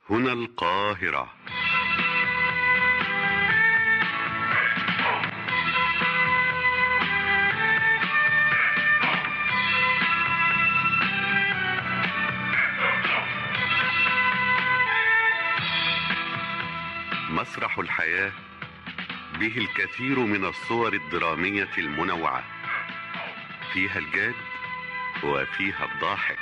هنا القاهرة مسرح الحياة به الكثير من الصور الدرامية المنوعة فيها الجاد وفيها الضاحك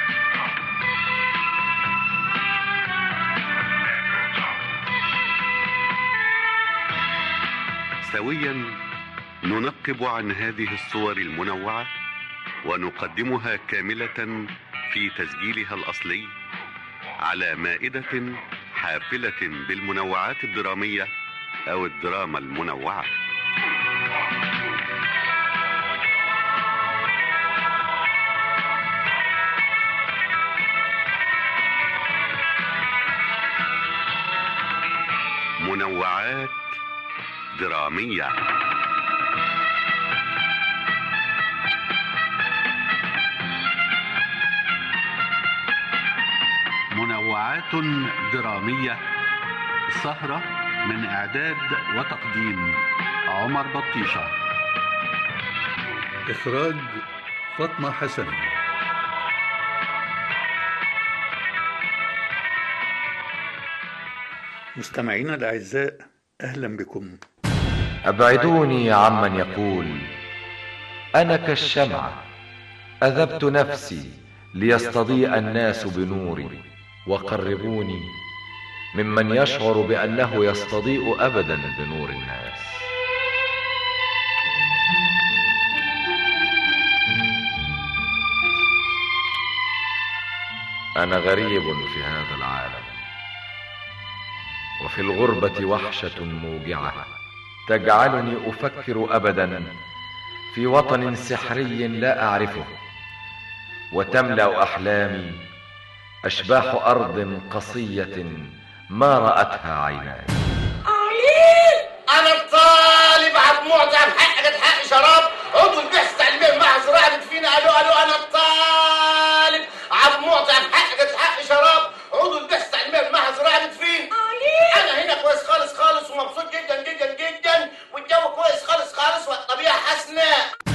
سويا ننقب عن هذه الصور المنوعة ونقدمها كاملة في تسجيلها الأصلي على مائدة حافلة بالمنوعات الدرامية أو الدراما المنوعة منوعات درامية منوعات درامية سهرة من إعداد وتقديم عمر بطيشة إخراج فاطمة حسن مستمعينا الأعزاء أهلا بكم أبعدوني عمن يقول أنا كالشمعة أذبت نفسي ليستضيء الناس بنوري وقربوني ممن يشعر بأنه يستضيء أبدا بنور الناس أنا غريب في هذا العالم وفي الغربة وحشة موجعة تجعلني أفكر أبدا في وطن سحري لا أعرفه وتملأ أحلامي أشباح أرض قصية ما رأتها عيناي انا الطالب عبد معطي بحقك حق شراب عضو البحث التعليمي مع زراعه فينا الو الو انا الطالب عبد معطي بحقك حق شراب عضو البحث التعليمي مع زراعه فين انا هنا كويس خالص خالص ومبسوط جدا جدا جدا والجو كويس خالص خالص والطبيعه حسنه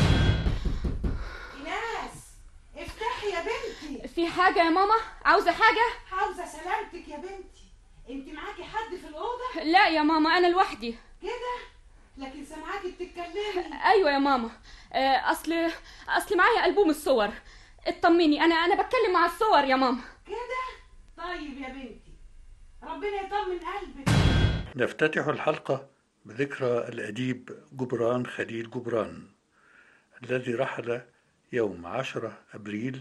ايناس افتحي يا بنتي في حاجة يا ماما عاوزة حاجة عاوزه سلامتك يا بنتي انت معاكي حد في الاوضه لا يا ماما أنا لوحدي كده لكن سامعاكي بتتكلمي أيوة يا ماما آه، أصل أصل معايا ألبوم الصور اطمني أنا أنا بتكلم مع الصور يا ماما كده طيب يا بنتي ربنا يطمن قلبك نفتتح الحلقة بذكرى الأديب جبران خليل جبران الذي رحل يوم 10 أبريل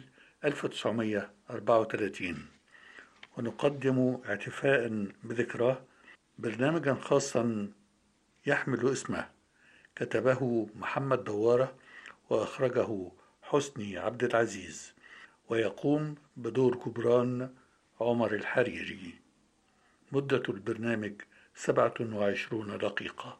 1934 ونقدم اعتفاء بذكراه برنامجا خاصا يحمل اسمه كتبه محمد دوارة وأخرجه حسني عبد العزيز ويقوم بدور جبران عمر الحريري مدة البرنامج سبعة وعشرون دقيقة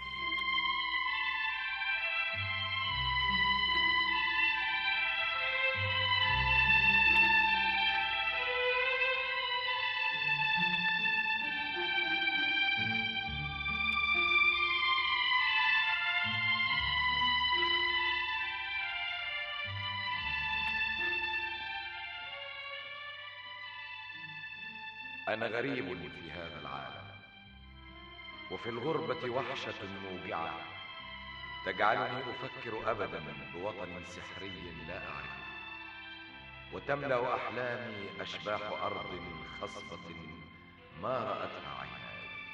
أنا غريب في هذا العالم وفي الغربة وحشة موجعة تجعلني أفكر أبدا بوطن سحري لا أعرفه وتملأ أحلامي أشباح أرض خصبة ما رأتها عيناي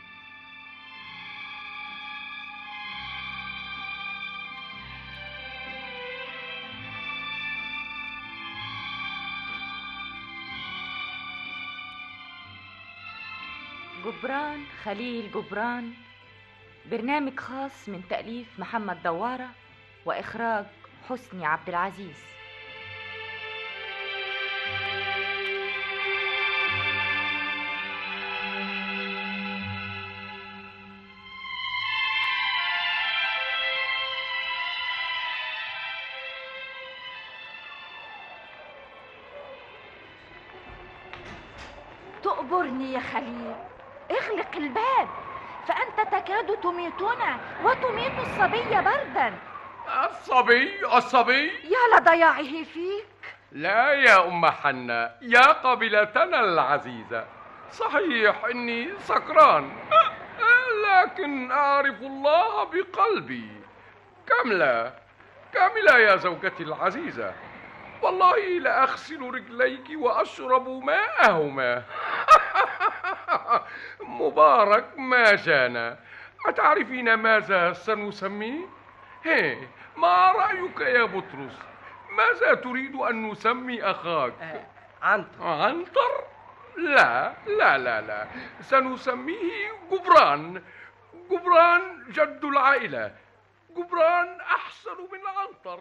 جبران خليل جبران برنامج خاص من تأليف محمد دوارة وإخراج حسني عبد العزيز تؤبرني يا خليل اغلق الباب فأنت تكاد تميتنا وتميت الصبي بردا الصبي الصبي يا لضياعه فيك لا يا أم حنا يا قبيلتنا العزيزة صحيح إني سكران لكن أعرف الله بقلبي كاملة كاملة يا زوجتي العزيزة والله لأغسل رجليك وأشرب ماءهما مبارك ما جانا أتعرفين ماذا سنسميه؟ هي ما رأيك يا بطرس؟ ماذا تريد أن نسمي أخاك؟ عنتر عنتر؟ لا لا لا لا سنسميه جبران جبران جد العائلة جبران أحسن من عنتر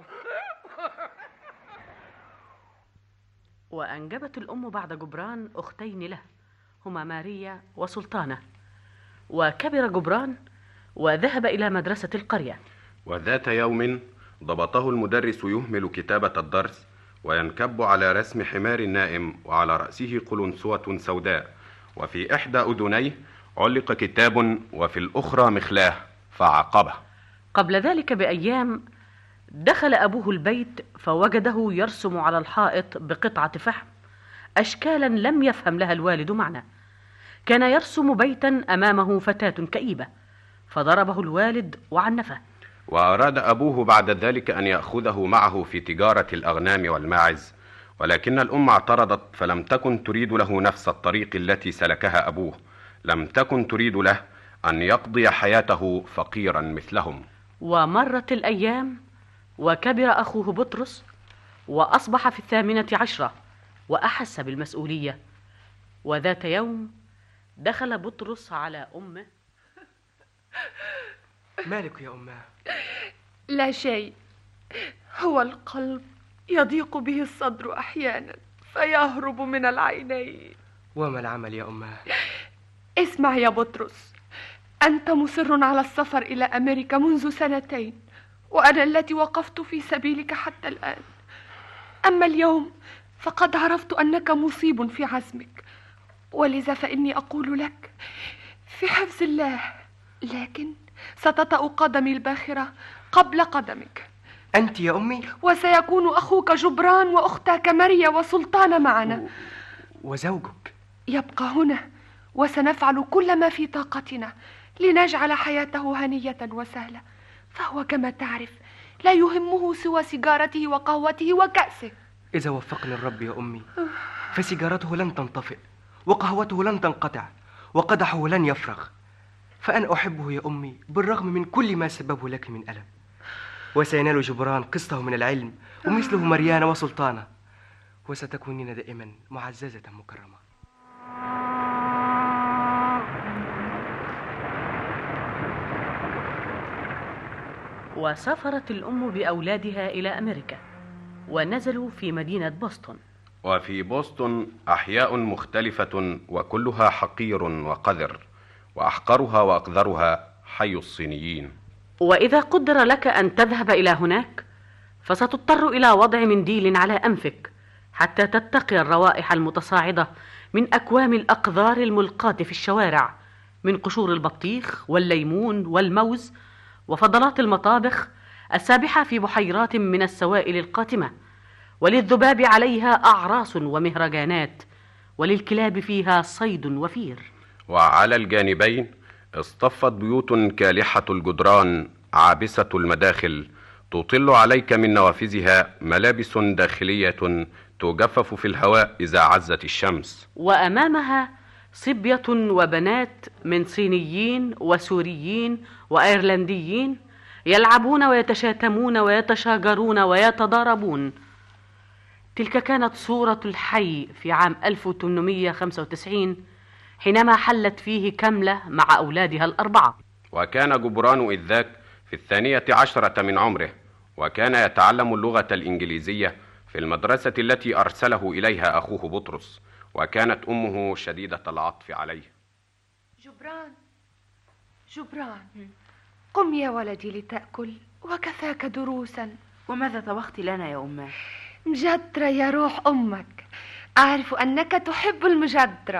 وأنجبت الأم بعد جبران أختين له هما ماريا وسلطانة وكبر جبران وذهب إلى مدرسة القرية وذات يوم ضبطه المدرس يهمل كتابة الدرس وينكب على رسم حمار نائم وعلى رأسه قلنسوة سوداء وفي إحدى أذنيه علق كتاب وفي الأخرى مخلاه فعقبه قبل ذلك بأيام دخل أبوه البيت فوجده يرسم على الحائط بقطعة فحم أشكالا لم يفهم لها الوالد معنى كان يرسم بيتا أمامه فتاة كئيبة فضربه الوالد وعنفه وأراد أبوه بعد ذلك أن يأخذه معه في تجارة الأغنام والماعز ولكن الأم اعترضت فلم تكن تريد له نفس الطريق التي سلكها أبوه لم تكن تريد له أن يقضي حياته فقيرا مثلهم ومرت الأيام وكبر أخوه بطرس وأصبح في الثامنة عشرة وأحس بالمسؤولية وذات يوم دخل بطرس على أمه مالك يا أماه لا شيء هو القلب يضيق به الصدر أحيانا فيهرب من العينين وما العمل يا أماه اسمع يا بطرس أنت مصر على السفر إلى أمريكا منذ سنتين وأنا التي وقفت في سبيلك حتى الآن أما اليوم فقد عرفت أنك مصيب في عزمك ولذا فإني أقول لك في حفظ الله لكن ستطأ قدمي الباخرة قبل قدمك أنت يا أمي وسيكون أخوك جبران وأختك مريا وسلطان معنا وزوجك يبقى هنا وسنفعل كل ما في طاقتنا لنجعل حياته هنية وسهلة فهو كما تعرف لا يهمه سوى سيجارته وقهوته وكأسه إذا وفقني الرب يا أمي فسيجارته لن تنطفئ وقهوته لن تنقطع وقدحه لن يفرغ فأنا أحبه يا أمي بالرغم من كل ما سببه لك من ألم وسينال جبران قسطه من العلم ومثله مريان وسلطانة وستكونين دائما معززة مكرمة وسافرت الأم بأولادها إلى أمريكا ونزلوا في مدينة بوسطن وفي بوسطن أحياء مختلفة وكلها حقير وقذر وأحقرها وأقذرها حي الصينيين وإذا قدر لك أن تذهب إلى هناك فستضطر إلى وضع منديل على أنفك حتى تتقي الروائح المتصاعدة من أكوام الأقذار الملقاة في الشوارع من قشور البطيخ والليمون والموز وفضلات المطابخ السابحة في بحيرات من السوائل القاتمة وللذباب عليها أعراس ومهرجانات وللكلاب فيها صيد وفير وعلى الجانبين اصطفت بيوت كالحة الجدران عابسة المداخل تطل عليك من نوافذها ملابس داخلية تجفف في الهواء إذا عزت الشمس وأمامها صبية وبنات من صينيين وسوريين وأيرلنديين يلعبون ويتشاتمون ويتشاجرون ويتضاربون تلك كانت صورة الحي في عام 1895 حينما حلت فيه كملة مع أولادها الأربعة وكان جبران إذ ذاك في الثانية عشرة من عمره وكان يتعلم اللغة الإنجليزية في المدرسة التي أرسله إليها أخوه بطرس وكانت أمه شديدة العطف عليه جبران جبران قم يا ولدي لتأكل وكفاك دروسا وماذا طبخت لنا يا أماه؟ مجدرة يا روح أمك أعرف أنك تحب المجدرة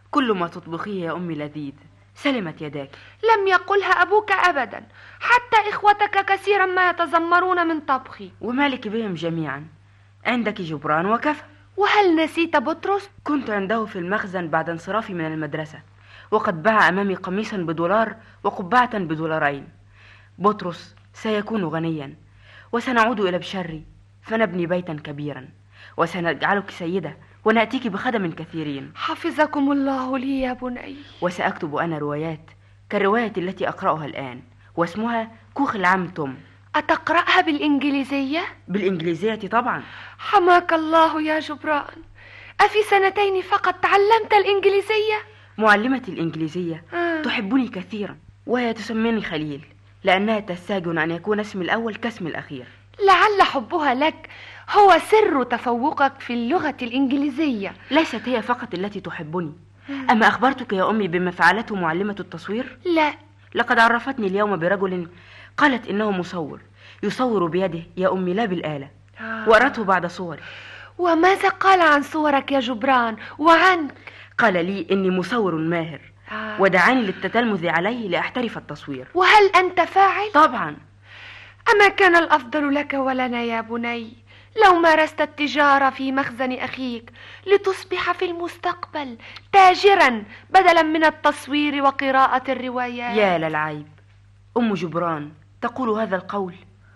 كل ما تطبخيه يا أمي لذيذ سلمت يداك لم يقلها أبوك أبدا حتى إخوتك كثيرا ما يتذمرون من طبخي ومالك بهم جميعا عندك جبران وكفى وهل نسيت بطرس؟ كنت عنده في المخزن بعد انصرافي من المدرسة وقد باع أمامي قميصا بدولار وقبعة بدولارين بطرس سيكون غنيا وسنعود إلى بشري فنبني بيتا كبيرا وسنجعلك سيدة ونأتيك بخدم كثيرين حفظكم الله لي يا بني وسأكتب أنا روايات كالرواية التي أقرأها الآن واسمها كوخ العم توم أتقرأها بالإنجليزية؟ بالإنجليزية طبعا حماك الله يا جبران أفي سنتين فقط تعلمت الإنجليزية؟ معلمتي الإنجليزية آه. تحبني كثيرا وهي تسميني خليل لأنها تستاجن أن يكون اسمي الأول كاسم الأخير لعل حبها لك هو سر تفوقك في اللغة الإنجليزية ليست هي فقط التي تحبني أما أخبرتك يا أمي بما فعلته معلمة التصوير؟ لا لقد عرفتني اليوم برجل قالت إنه مصور يصور بيده يا أمي لا بالآلة آه. وأرته بعد صوري وماذا قال عن صورك يا جبران وعنك؟ قال لي إني مصور ماهر آه. ودعاني للتتلمذ عليه لأحترف التصوير وهل أنت فاعل؟ طبعا أما كان الأفضل لك ولنا يا بني لو مارست التجارة في مخزن أخيك لتصبح في المستقبل تاجرا بدلا من التصوير وقراءة الروايات يا للعيب أم جبران تقول هذا القول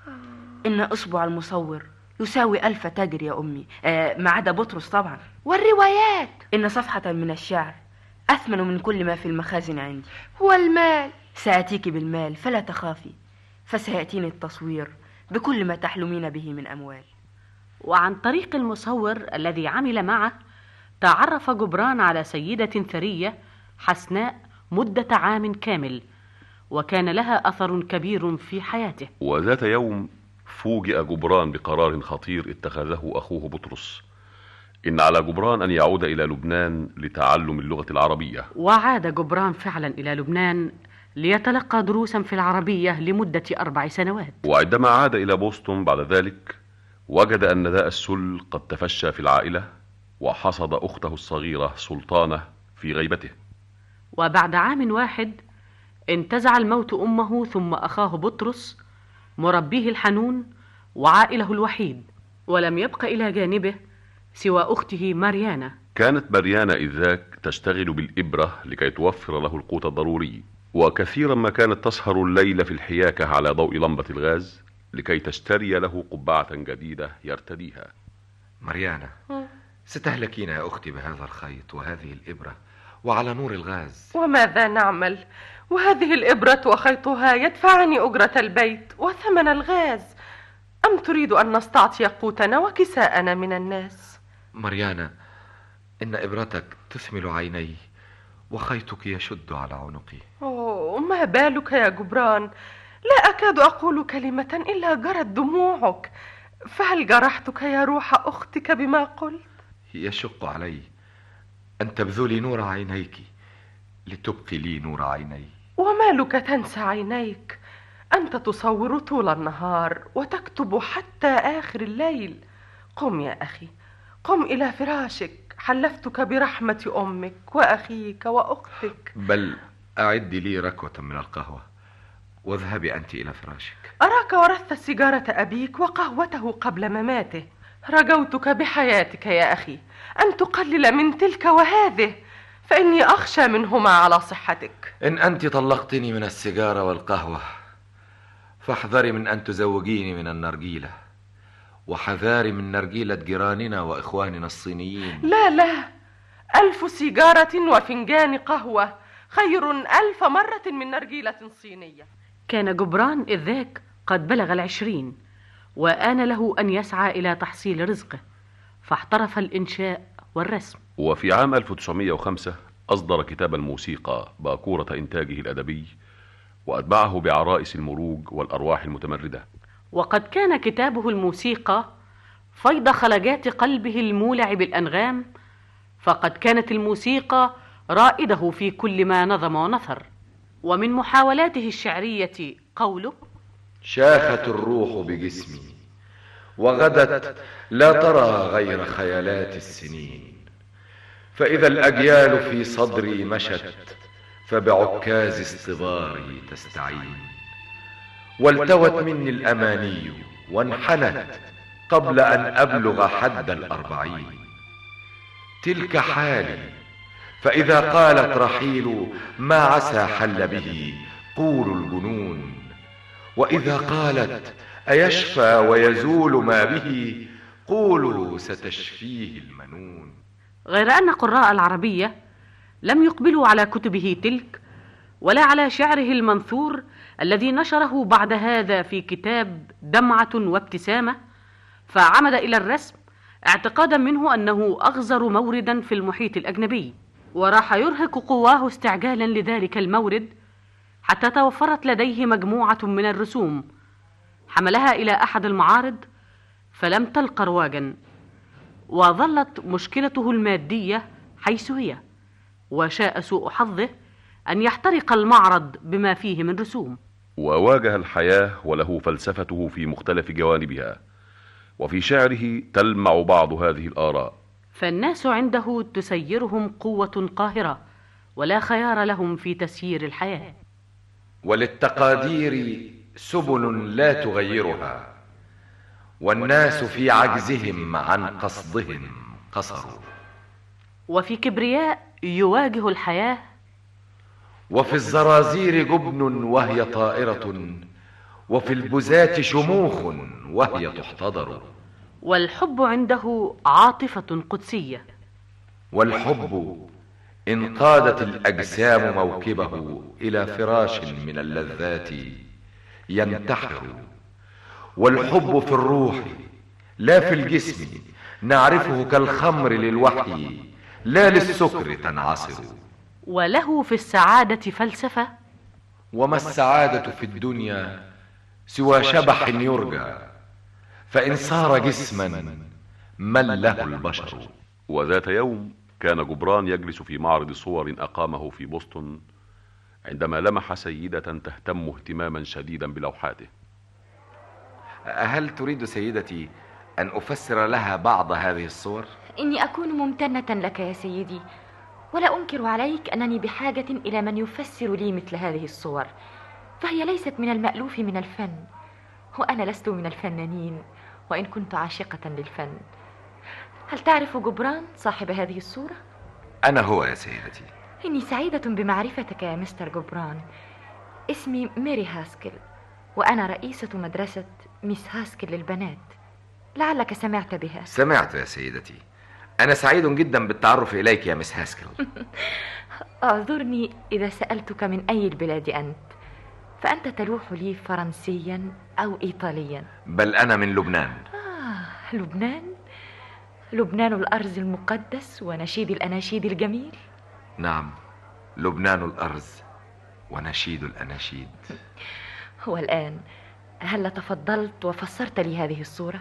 إن إصبع المصور يساوي ألف تاجر يا أمي آه ما عدا بطرس طبعا والروايات إن صفحة من الشعر أثمن من كل ما في المخازن عندي والمال سآتيك بالمال فلا تخافي فسيأتيني التصوير بكل ما تحلمين به من أموال وعن طريق المصور الذي عمل معه تعرف جبران على سيدة ثرية حسناء مدة عام كامل وكان لها أثر كبير في حياته وذات يوم فوجئ جبران بقرار خطير اتخذه أخوه بطرس إن على جبران أن يعود إلى لبنان لتعلم اللغة العربية وعاد جبران فعلا إلى لبنان ليتلقى دروسا في العربية لمدة أربع سنوات وعندما عاد إلى بوسطن بعد ذلك وجد أن داء السل قد تفشى في العائلة وحصد أخته الصغيرة سلطانة في غيبته وبعد عام واحد انتزع الموت أمه ثم أخاه بطرس مربيه الحنون وعائله الوحيد ولم يبق إلى جانبه سوى أخته ماريانا كانت مريانا إذ ذاك تشتغل بالإبرة لكي توفر له القوت الضروري وكثيرا ما كانت تسهر الليل في الحياكة على ضوء لمبة الغاز لكي تشتري له قبعة جديدة يرتديها مريانا ستهلكين يا أختي بهذا الخيط وهذه الإبرة وعلى نور الغاز وماذا نعمل وهذه الإبرة وخيطها يدفعني أجرة البيت وثمن الغاز أم تريد أن نستعطي قوتنا وكساءنا من الناس مريانا إن إبرتك تثمل عيني وخيطك يشد على عنقي أوه ما بالك يا جبران لا أكاد أقول كلمة إلا جرت دموعك فهل جرحتك يا روح أختك بما قلت يشق علي أن تبذلي نور عينيك لتبقي لي نور عيني ومالك تنسى عينيك أنت تصور طول النهار وتكتب حتى آخر الليل قم يا أخي قم إلى فراشك حلفتك برحمة أمك وأخيك وأختك بل أعدي لي ركوة من القهوة واذهبي أنت إلى فراشك أراك ورثت سيجارة أبيك وقهوته قبل مماته رجوتك بحياتك يا أخي أن تقلل من تلك وهذه فإني أخشى منهما على صحتك إن أنت طلقتني من السيجارة والقهوة فاحذري من أن تزوجيني من النرجيلة وحذاري من نرجيلة جيراننا وإخواننا الصينيين لا لا ألف سيجارة وفنجان قهوة خير ألف مرة من نرجيلة صينية كان جبران إذ ذاك قد بلغ العشرين وآن له أن يسعى إلى تحصيل رزقه فاحترف الإنشاء والرسم وفي عام 1905 أصدر كتاب الموسيقى باكورة إنتاجه الأدبي وأتبعه بعرائس المروج والأرواح المتمردة وقد كان كتابه الموسيقى فيض خلجات قلبه المولع بالأنغام فقد كانت الموسيقى رائده في كل ما نظم ونثر ومن محاولاته الشعرية قوله شاخت الروح بجسمي وغدت لا ترى غير خيالات السنين فإذا الأجيال في صدري مشت فبعكاز اصطباري تستعين والتوت مني الأماني وانحنت قبل أن أبلغ حد الأربعين تلك حالي فإذا قالت رحيل ما عسى حل به قول الجنون وإذا قالت أيشفى ويزول ما به قولوا ستشفيه المنون غير أن قراء العربية لم يقبلوا على كتبه تلك ولا على شعره المنثور الذي نشره بعد هذا في كتاب دمعة وابتسامة فعمد إلى الرسم اعتقادا منه أنه أغزر موردا في المحيط الأجنبي وراح يرهق قواه استعجالا لذلك المورد حتى توفرت لديه مجموعة من الرسوم حملها إلى أحد المعارض فلم تلق رواجا وظلت مشكلته المادية حيث هي وشاء سوء حظه أن يحترق المعرض بما فيه من رسوم وواجه الحياة وله فلسفته في مختلف جوانبها وفي شعره تلمع بعض هذه الآراء فالناس عنده تسيرهم قوة قاهرة ولا خيار لهم في تسيير الحياة وللتقادير سبل لا تغيرها والناس في عجزهم عن قصدهم قصروا وفي كبرياء يواجه الحياة وفي الزرازير جبن وهي طائرة وفي البزاة شموخ وهي تحتضر والحب عنده عاطفة قدسية والحب إن قادت الأجسام موكبه إلى فراش من اللذات ينتحر والحب في الروح لا في الجسم نعرفه كالخمر للوحي لا للسكر تنعصر وله في السعادة فلسفة وما السعادة في الدنيا سوى شبح يرجى فإن صار جسما من له البشر وذات يوم كان جبران يجلس في معرض صور أقامه في بoston عندما لمح سيدة تهتم اهتماما شديدا بلوحاته هل تريد سيدتي أن أفسر لها بعض هذه الصور؟ إني أكون ممتنة لك يا سيدي ولا أنكر عليك أنني بحاجة إلى من يفسر لي مثل هذه الصور فهي ليست من المألوف من الفن وأنا لست من الفنانين وإن كنت عاشقة للفن هل تعرف جبران صاحب هذه الصورة؟ أنا هو يا سيدتي إني سعيدة بمعرفتك يا مستر جبران اسمي ميري هاسكل وأنا رئيسة مدرسة ميس هاسكل للبنات لعلك سمعت بها سمعت يا سيدتي أنا سعيد جدا بالتعرف إليك يا مس هاسكل اعذرني إذا سألتك من أي البلاد أنت فأنت تلوح لي فرنسيا أو إيطاليا بل أنا من لبنان آه لبنان لبنان الأرز المقدس ونشيد الأناشيد الجميل نعم لبنان الأرز ونشيد الأناشيد والآن هل تفضلت وفسرت لي هذه الصورة؟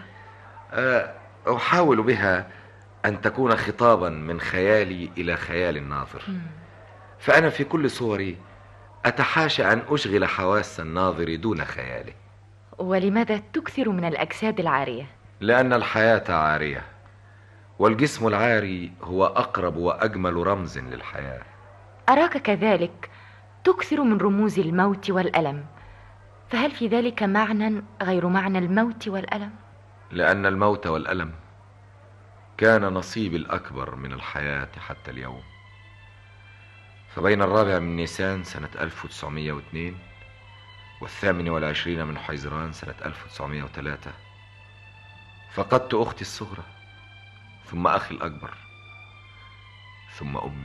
أحاول بها أن تكون خطابا من خيالي إلى خيال الناظر فأنا في كل صوري أتحاشى أن أشغل حواس الناظر دون خياله ولماذا تكثر من الأجساد العارية؟ لأن الحياة عارية والجسم العاري هو أقرب وأجمل رمز للحياة أراك كذلك تكثر من رموز الموت والألم فهل في ذلك معنى غير معنى الموت والألم؟ لأن الموت والألم كان نصيبي الأكبر من الحياة حتى اليوم فبين الرابع من نيسان سنة 1902 والثامن والعشرين من حيزران سنة 1903 فقدت أختي الصغرى ثم أخي الأكبر ثم أمي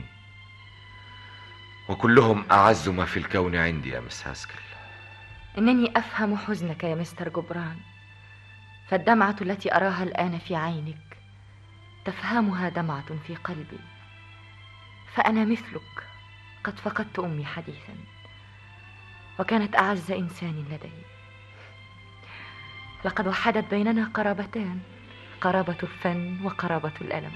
وكلهم أعز ما في الكون عندي يا مس هاسكل إنني أفهم حزنك يا مستر جبران فالدمعة التي أراها الآن في عينك تفهمها دمعة في قلبي فأنا مثلك قد فقدت أمي حديثا وكانت أعز إنسان لدي لقد وحدت بيننا قرابتان قرابة الفن وقرابة الألم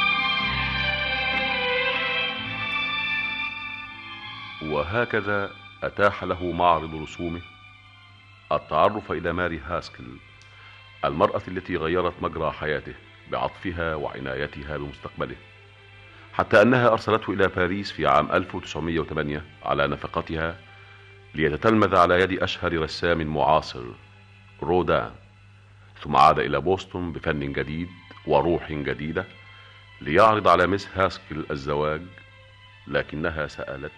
وهكذا أتاح له معرض رسومه التعرف إلى ماري هاسكل المرأة التي غيرت مجرى حياته بعطفها وعنايتها بمستقبله حتى أنها أرسلته إلى باريس في عام 1908 على نفقتها ليتتلمذ على يد أشهر رسام معاصر رودان ثم عاد إلى بوسطن بفن جديد وروح جديدة ليعرض على مس هاسكل الزواج لكنها سألت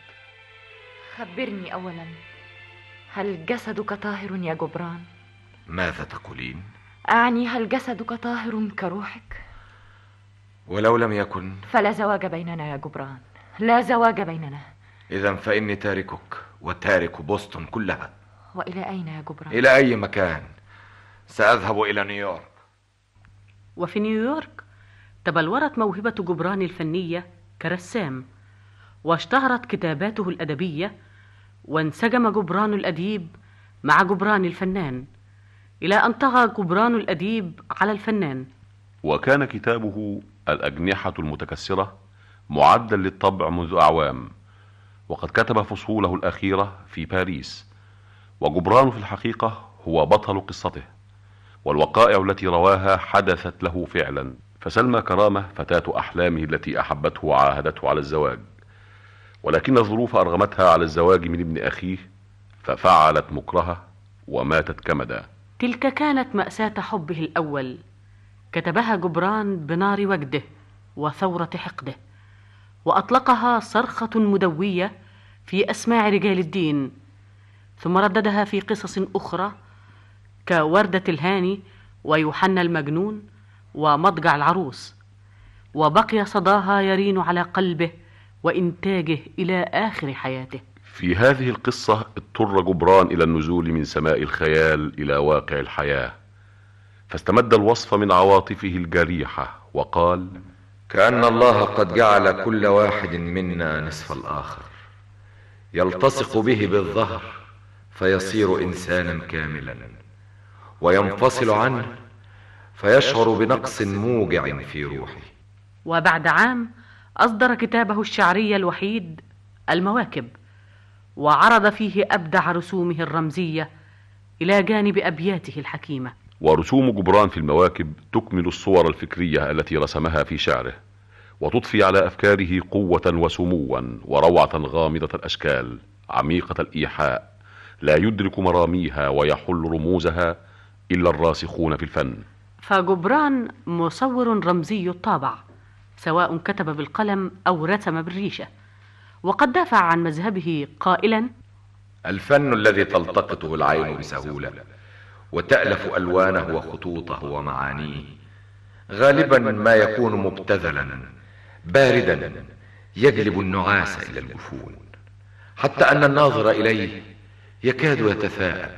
خبرني أولا هل جسدك طاهر يا جبران؟ ماذا تقولين أعني هل جسدك طاهر كروحك؟ ولو لم يكن فلا زواج بيننا يا جبران لا زواج بيننا إذا فإني تاركك وتارك بوسطن كلها وإلى أين يا جبران؟ إلى أي مكان سأذهب إلى نيويورك وفي نيويورك تبلورت موهبة جبران الفنية كرسام واشتهرت كتاباته الأدبية وانسجم جبران الأديب مع جبران الفنان إلى أن طغى جبران الأديب على الفنان وكان كتابه الأجنحة المتكسرة معدا للطبع منذ أعوام وقد كتب فصوله الأخيرة في باريس وجبران في الحقيقة هو بطل قصته والوقائع التي رواها حدثت له فعلا فسلمى كرامة فتاة أحلامه التي أحبته وعاهدته على الزواج ولكن الظروف أرغمتها على الزواج من ابن أخيه ففعلت مكرهة وماتت كمدا تلك كانت مأساة حبه الأول كتبها جبران بنار وجده وثورة حقده وأطلقها صرخة مدوية في أسماع رجال الدين ثم رددها في قصص أخرى كوردة الهاني ويوحنا المجنون ومضجع العروس وبقي صداها يرين على قلبه وإنتاجه إلى آخر حياته في هذه القصة اضطر جبران إلى النزول من سماء الخيال إلى واقع الحياة فاستمد الوصف من عواطفه الجريحة وقال كأن الله قد جعل كل واحد منا نصف الآخر يلتصق به بالظهر فيصير إنسانا كاملا وينفصل عنه فيشعر بنقص موجع في روحه وبعد عام أصدر كتابه الشعري الوحيد المواكب وعرض فيه أبدع رسومه الرمزية إلى جانب أبياته الحكيمة ورسوم جبران في المواكب تكمل الصور الفكرية التي رسمها في شعره وتضفي على أفكاره قوة وسموا وروعة غامضة الأشكال عميقة الإيحاء لا يدرك مراميها ويحل رموزها إلا الراسخون في الفن فجبران مصور رمزي الطابع سواء كتب بالقلم أو رسم بالريشة وقد دافع عن مذهبه قائلا الفن الذي تلتقطه العين بسهولة وتألف ألوانه وخطوطه ومعانيه غالبا ما يكون مبتذلا باردا يجلب النعاس إلى الجفون حتى أن الناظر إليه يكاد يتثاءب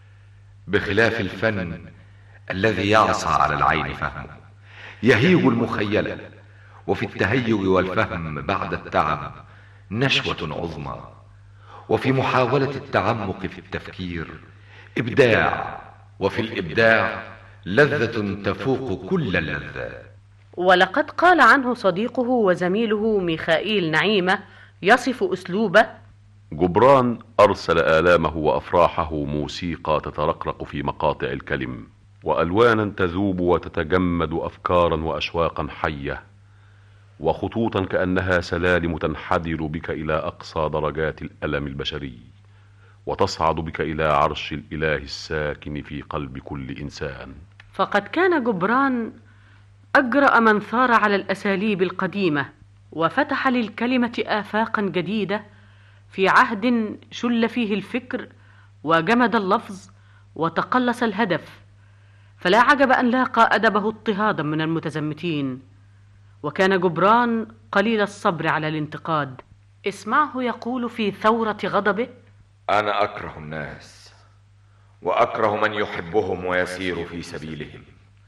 بخلاف الفن الذي يعصى على العين فهمه يهيج المخيلة وفي التهيج والفهم بعد التعب نشوة عظمى وفي محاولة التعمق في التفكير إبداع وفي الإبداع لذة تفوق كل اللذات ولقد قال عنه صديقه وزميله ميخائيل نعيمة يصف أسلوبه جبران أرسل آلامه وأفراحه موسيقى تترقرق في مقاطع الكلم وألوانا تذوب وتتجمد أفكارا وأشواقا حية وخطوطا كأنها سلالم تنحدر بك إلى أقصى درجات الألم البشري وتصعد بك إلى عرش الإله الساكن في قلب كل إنسان فقد كان جبران أجرأ من ثار على الأساليب القديمة وفتح للكلمة آفاقا جديدة في عهد شل فيه الفكر وجمد اللفظ وتقلص الهدف فلا عجب أن لاقى أدبه اضطهادا من المتزمتين وكان جبران قليل الصبر على الانتقاد اسمعه يقول في ثورة غضبه أنا أكره الناس وأكره من يحبهم ويسير في سبيلهم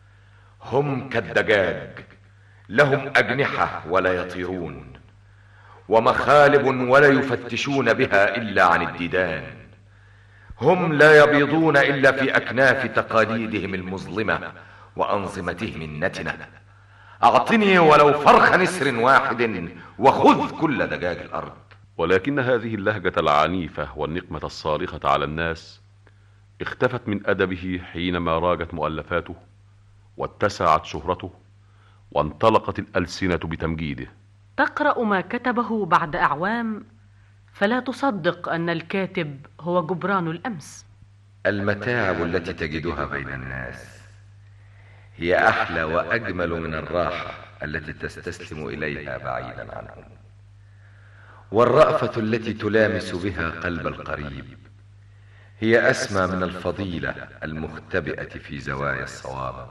هم كالدجاج لهم أجنحة ولا يطيرون ومخالب ولا يفتشون بها إلا عن الديدان هم لا يبيضون إلا في أكناف تقاليدهم المظلمة وأنظمتهم النتنة أعطني ولو فرخ نسر واحد وخذ كل دجاج الأرض ولكن هذه اللهجة العنيفة والنقمة الصارخة على الناس اختفت من أدبه حينما راجت مؤلفاته واتسعت شهرته وانطلقت الألسنة بتمجيده تقرا ما كتبه بعد اعوام فلا تصدق ان الكاتب هو جبران الامس المتاعب التي تجدها بين الناس هي احلى واجمل من الراحه التي تستسلم اليها بعيدا عنهم والرافه التي تلامس بها قلب القريب هي اسمى من الفضيله المختبئه في زوايا الصواب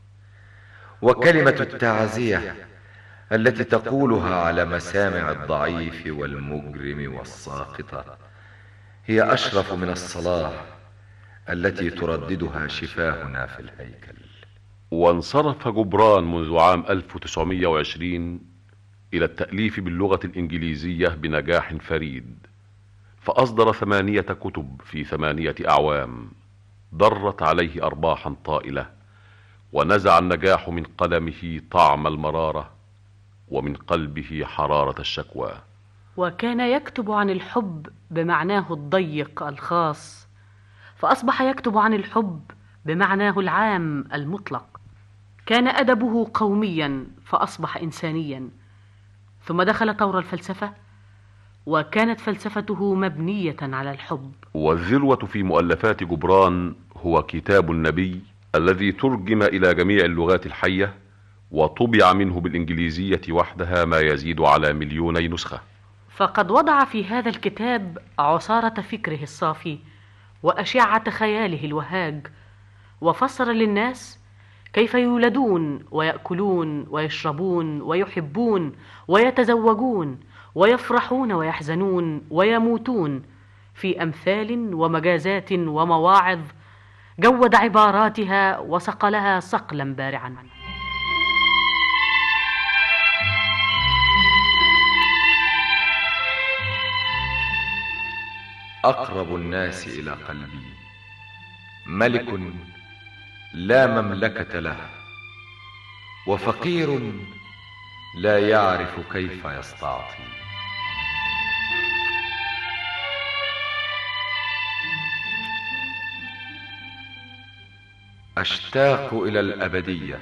وكلمه التعزيه التي تقولها على مسامع الضعيف والمجرم والساقطه هي اشرف من الصلاه التي ترددها شفاهنا في الهيكل وانصرف جبران منذ عام 1920 إلى التأليف باللغة الإنجليزية بنجاح فريد فأصدر ثمانية كتب في ثمانية أعوام ضرت عليه أرباحا طائلة ونزع النجاح من قلمه طعم المرارة ومن قلبه حرارة الشكوى وكان يكتب عن الحب بمعناه الضيق الخاص فاصبح يكتب عن الحب بمعناه العام المطلق كان ادبه قوميا فاصبح انسانيا ثم دخل طور الفلسفه وكانت فلسفته مبنيه على الحب والذروة في مؤلفات جبران هو كتاب النبي الذي ترجم إلى جميع اللغات الحية وطبع منه بالإنجليزية وحدها ما يزيد على مليوني نسخة فقد وضع في هذا الكتاب عصاره فكره الصافي واشعه خياله الوهاج وفسر للناس كيف يولدون وياكلون ويشربون ويحبون ويتزوجون ويفرحون ويحزنون ويموتون في امثال ومجازات ومواعظ جود عباراتها وصقلها صقلا بارعا اقرب الناس الى قلبي ملك لا مملكه له وفقير لا يعرف كيف يستعطي اشتاق الى الابديه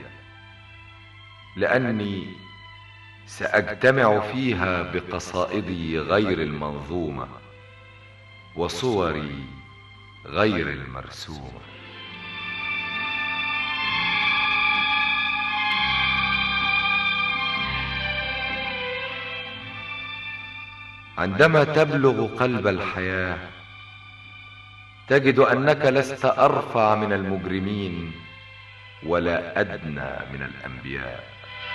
لاني ساجتمع فيها بقصائدي غير المنظومه وصوري غير المرسومه عندما تبلغ قلب الحياه تجد انك لست ارفع من المجرمين ولا ادنى من الانبياء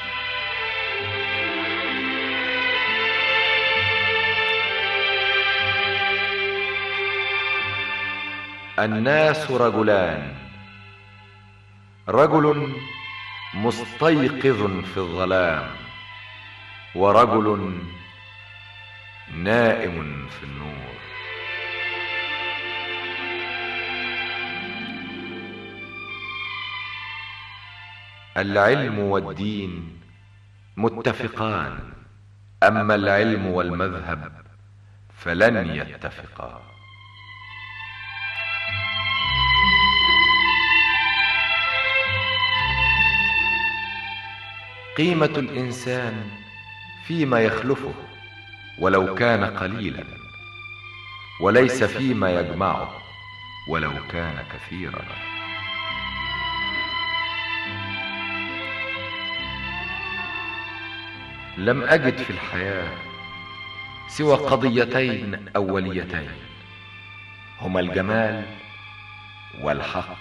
الناس رجلان رجل مستيقظ في الظلام ورجل نائم في النور العلم والدين متفقان اما العلم والمذهب فلن يتفقا قيمه الانسان فيما يخلفه ولو كان قليلا وليس فيما يجمعه ولو كان كثيرا لم اجد في الحياه سوى قضيتين اوليتين هما الجمال والحق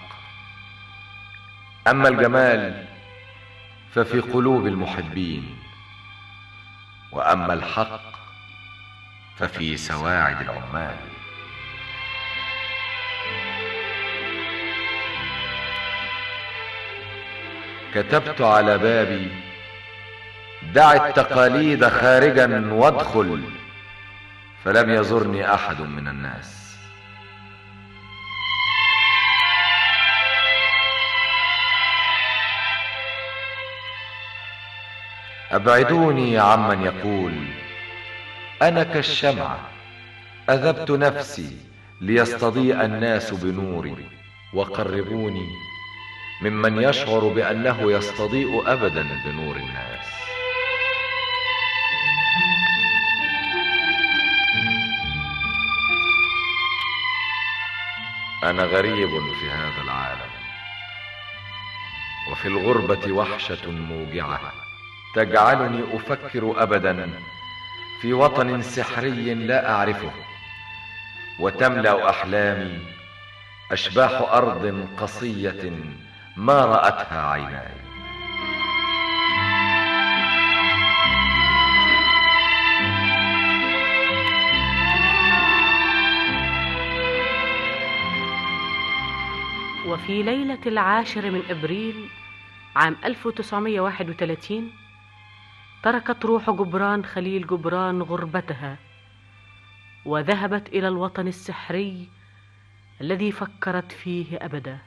اما الجمال ففي قلوب المحبين واما الحق ففي سواعد العمال كتبت على بابي دع التقاليد خارجا وادخل فلم يزرني احد من الناس ابعدوني عمن يقول انا كالشمعه اذبت نفسي ليستضيء الناس بنوري وقربوني ممن يشعر بانه يستضيء ابدا بنور الناس انا غريب في هذا العالم وفي الغربه وحشه موجعه تجعلني افكر ابدا في وطن سحري لا اعرفه وتملا احلامي اشباح ارض قصيه ما راتها عيناي وفي ليلة العاشر من إبريل عام 1931 تركت روح جبران خليل جبران غربتها وذهبت إلى الوطن السحري الذي فكرت فيه أبدا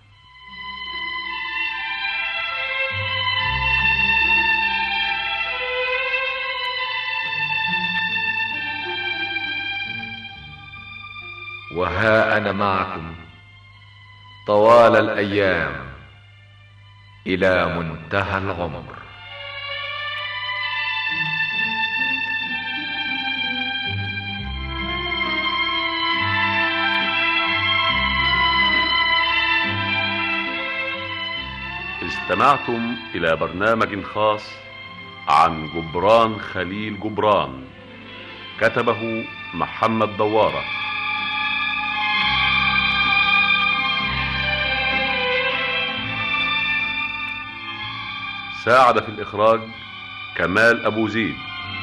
وها انا معكم طوال الايام الى منتهى العمر استمعتم إلى برنامج خاص عن جبران خليل جبران كتبه محمد دواره ساعد في الإخراج كمال أبو زيد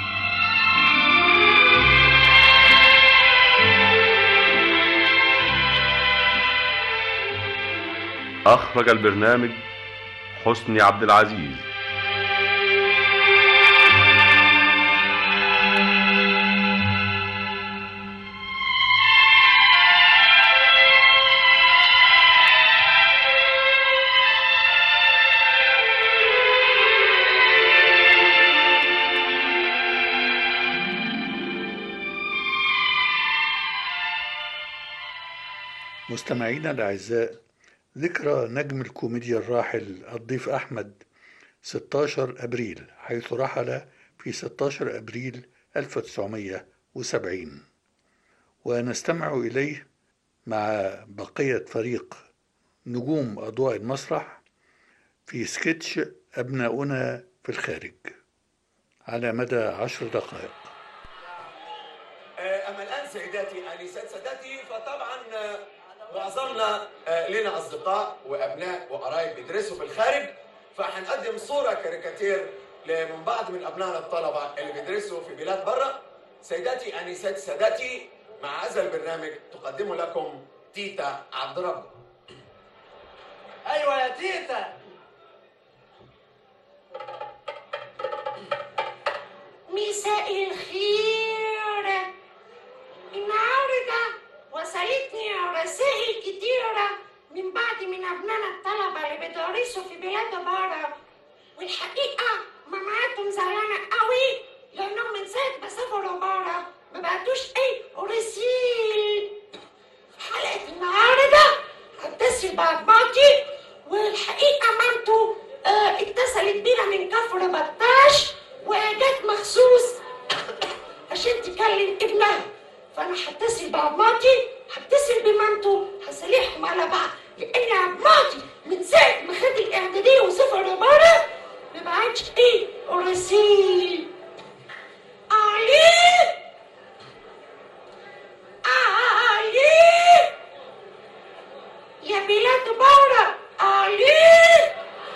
أخرج البرنامج حسني عبد العزيز مستمعينا الأعزاء ذكرى نجم الكوميديا الراحل الضيف أحمد 16 أبريل حيث رحل في 16 أبريل 1970 ونستمع إليه مع بقية فريق نجوم أضواء المسرح في سكتش أبناؤنا في الخارج على مدى عشر دقائق آه، أما الآن سيداتي آنسات سادتي فطبعا آه، معظمنا آه، لنا أصدقاء وأبناء وقرايب بيدرسوا في الخارج فهنقدم صورة كاريكاتير ل- من بعض من أبنائنا الطلبة اللي بيدرسوا في بلاد بره سيداتي آنسات سادتي مع هذا البرنامج تقدم لكم تيتا عبد رب ايوه يا تيتا مساء الخير النهارده وصلتني رسائل كتيرة من بعض من أبنائنا الطلبة اللي بيدرسوا في بلاد بره والحقيقة ماماتهم زعلانة قوي لأنهم من ساعة ما سافروا بره ما بعتوش أي رسيل في حلقة النهاردة هتصل بأباطي والحقيقة مامته آه اتصلت بينا من كفر بطاش وجت مخصوص عشان تكلم ابنها فانا هتصل بعماتي هتصل بمامته هصالحهم على بعض لان عماتي من ساعه ما خد الاعداديه وسافر بره ما بعتش ايه رسيل علي علي يا بلاد بره علي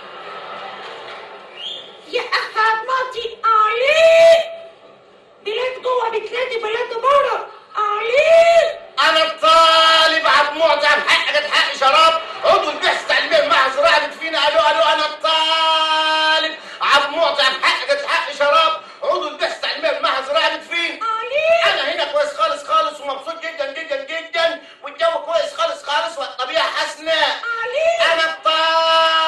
يا اخ عماتي علي بلاد جوه بتنادي بلاد بره علي انا الطالب عبد معطي بحقك حق شراب عضو البحث التعليمي مع زراعه فينا الو الو انا الطالب عبد معطي بحقك حق شراب عضو البحث التعليمي مع زراعه فين انا هنا كويس خالص خالص ومبسوط جدا جدا جدا والجو كويس خالص خالص والطبيعه حسناء انا الطالب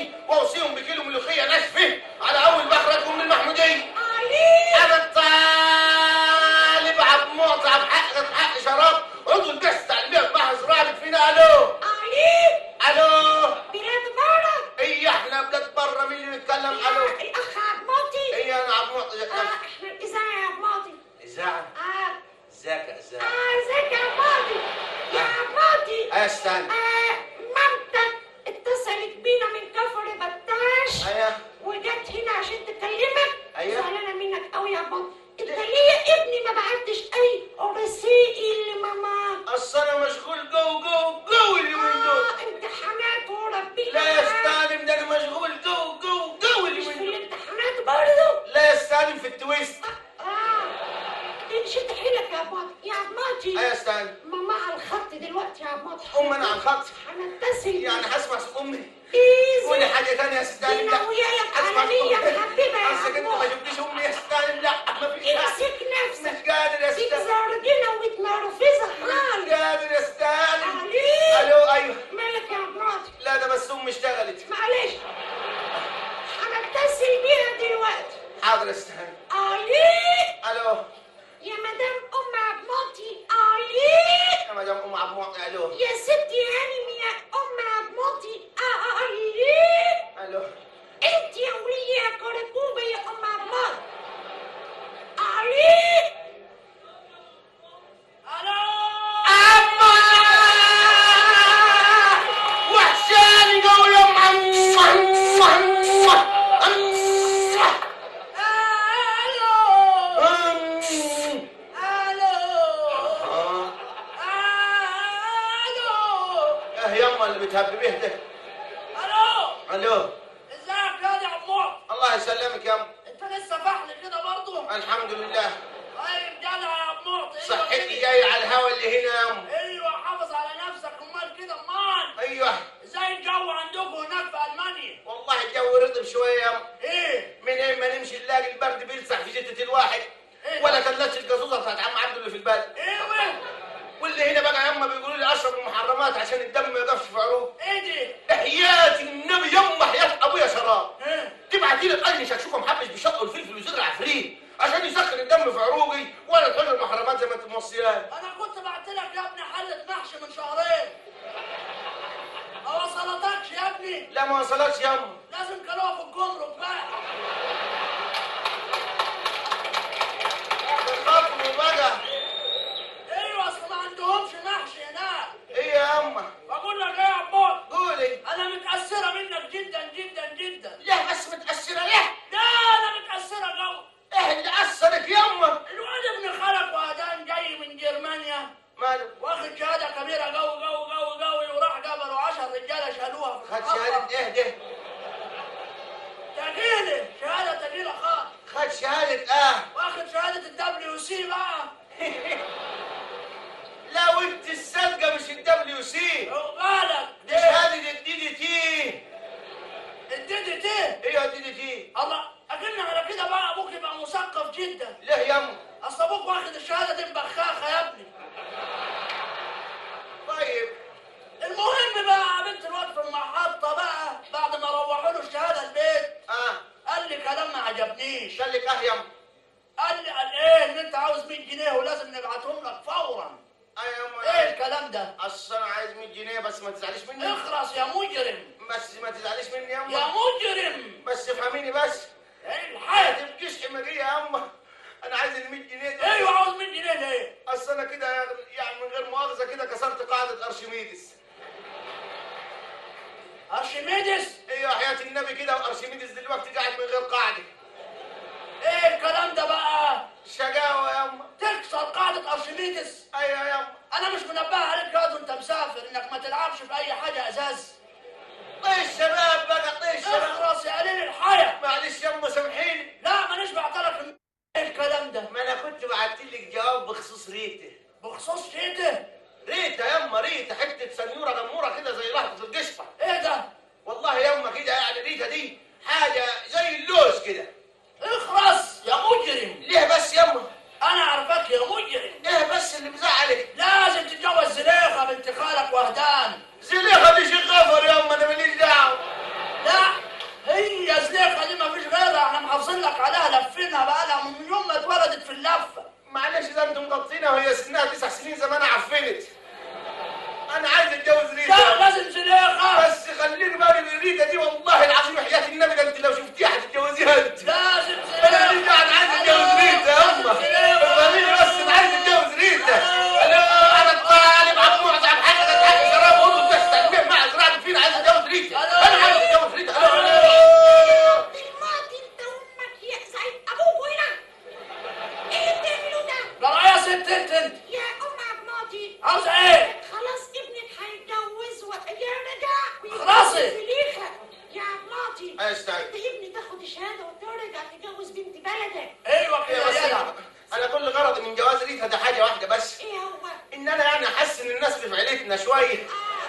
ابني واوصيهم بكيلو ملوخيه ناشفه على اول بخرجكم من المحموديه علي انا الطالب عبد المعطي عبد حق عبد حق شراب عضو البحث التعليميه في معهد زراعه فينا الو علي الو بلاد بره ايه احنا بلاد بره مين اللي بيتكلم الو الاخ عبد المعطي ايه انا عبد المعطي اه احنا الاذاعه يا عبد المعطي اذاعه اه ازيك يا اذاعه اه ازيك يا عبد المعطي يا عبد المعطي ايه استنى آه مامتك اتصلت بينا من كفر بطاش ايه وجت هنا عشان تكلمك أيوة. زعلانه منك قوي يا بابا انت ليه ابني ما بعتش اي رسائل لماما اصل انا مشغول جو جو جو اليومين دول اه امتحانات وربنا لا يا معاك. استاذ ده انا مشغول جو جو جو مش في اليومين دول الامتحانات برضه لا يا استاذ في التويست اه شد حيلك يا بابا يا عبد المعطي ايه يا استاذ ماما على الخط دلوقتي يا عبد المعطي ام انا على الخط هنتصل يعني هسمع صوت امي ايزي قولي حاجه ثانيه يا ستان دي ناوية لك عالمية محببة يا اصلك انت ما عمو. جبتيش امي يا ستان لا ما فيش امسك نفسك مش قادر يا ديك ستان زردنا ومتمرفزة مش خالص قادر يا ستان علي الو ايوه مالك يا عبد المعطي لا ده بس امي اشتغلت معلش هنتصل بيها دلوقتي حاضر يا ستان علي الو يا مدام ام عبد المعطي علي يا مدام ام عبد المعطي الو يا ستي هانم يا ام عبد المعطي علي الو انت يا ولية يا كركوبة يا ام عبد المعطي علي وحشاني جو يا اه يما اللي بتهببيه ده الو الو ازيك يا دي عمور الله يسلمك يما انت لسه فحل كده برضه الحمد لله طيب جدع يا عمور صحتي جاي على الهوا اللي هنا يما ايوه حافظ على نفسك امال كده امال ايوه ازاي الجو عندكم هناك في المانيا والله الجو رطب شويه يما ايه منين ما نمشي نلاقي البرد بيلسع في جتة الواحد ولا تلتش الجازوزه بتاعت عم عبده اللي في البلد ايوه واللي هنا بقى يما بيقولوا لي اشرب المحرمات عشان الدم ما يقفش في عروق ايه دي حياة النبي يما حياة ابويا شراب تبعتي لي قرن شكشوكه محبش بشطه والفلفل وزر عفريت عشان يسخن الدم في عروقي ولا تحل المحرمات زي ما انت موصياني انا كنت بعت لك يا ابني حله محشي من شهرين ما وصلتكش يا ابني لا ما وصلتش يما لازم كانوها في الجمرك بقى خطوه بقى ايوه اصل ما عندهمش محشي هناك ايه يا يما بقول لك ايه يا عمور قولي انا متاثره منك جدا جدا جدا ليه بس متاثره ليه لا انا متاثره قوي ايه اللي اثرك يما الواد ابن خالك وهدان جاي من جرمانيا ماله واخد شهاده كبيره قوي قوي قوي قوي وراح قبلوا 10 رجاله شالوها في خد الخطة. شهادة ايه ده؟ تقيله شهاده تقيله خالص خد شهادة اه واخد شهاده الدبليو سي بقى لا وانت الصدقة مش الدبليو سي عقبالك دي شهادة الدي دي تي الدي دي تي ايوه الدي دي تي الله اكن على كده بقى ابوك يبقى مثقف جدا ليه يما اصل ابوك واخد الشهاده دي مبخاخه يا ابني طيب المهم بقى بنت الواد في المحطه بقى بعد ما روحوا له الشهاده البيت اه قال لي كلام ما عجبنيش قال لك اه يما قال لي قال ايه ان انت عاوز 100 جنيه ولازم نبعتهم لك فورا اه يما ايه الكلام ده اصل انا عايز 100 جنيه بس ما تزعليش مني اخرس يا مجرم بس ما تزعليش مني يما يا مجرم بس افهميني بس ايه ما الحاجه تبكيش حماقية يا اما انا عايز ال 100 جنيه دول ايوه عاوز 100 جنيه ليه اصل انا كده يعني من غير مؤاخذة كده كسرت قاعدة ارشميدس ارشميدس ايوه حياة النبي كده وارشميدس دلوقتي قاعد من غير قاعدة ايه الكلام ده بقى شقاوة يا اما تكسر قاعده ارشميدس ايوه يا اما انا مش منبه عليك يا وانت مسافر انك ما تلعبش في اي حاجه ازاز طيش شباب بقى طيش شباب اخرس يا قليل الحياه معلش يما سامحيني لا مانيش بعتلك ايه الكلام ده ما انا كنت بعت لك جواب بخصوص ريته بخصوص شيته ريته يما ريته حته سنيوره جموره كده زي لحظه القشطه ايه ده والله يما كده يعني ريته دي حاجه زي اللوز كده اخرس يا مجرم ليه بس يما انا عارفك يا مجرم ايه بس اللي مزعلك لازم تتجوز زليخه بنت خالك وهدان زليخه دي شيخ غفر يما انا ماليش دعوه لا لينا وهي سنها تسع سنين زمانها عفنت انا عايز اتجوز ريتا لا لازم زليخة بس خليني بالي من ريتا دي والله العظيم حياة النبي ده انت لو شفتيها هتتجوزيها انت لازم انا ريتا انا عايز اتجوز ريتا يا امه افهميني بس انا عايز اتجوز ريتا انا انا طالب عم معزة عم حاجة حاجة شراب وضو بس تنبيه مع زراعة فينا عايز اتجوز ريتا انا عايز اتجوز ريتا الو الماضي انت امك يا زي ابوك هنا ايه اللي بتعملوا ده؟ لا يا ست انت انت يا ام عبد الماضي عاوزة ايه؟ خلاص ابنك هيتجوز ويرجع خلاصي. زليخة يا عبد الماضي ايش تعال انت ابني تاخد الشهادة وترجع تتجوز بنت بلدك ايوه يا بس انا كل غرضي من جواز ريتا ده حاجة واحدة بس ايه هو؟ ان انا يعني احسن الناس في عيلتنا شوية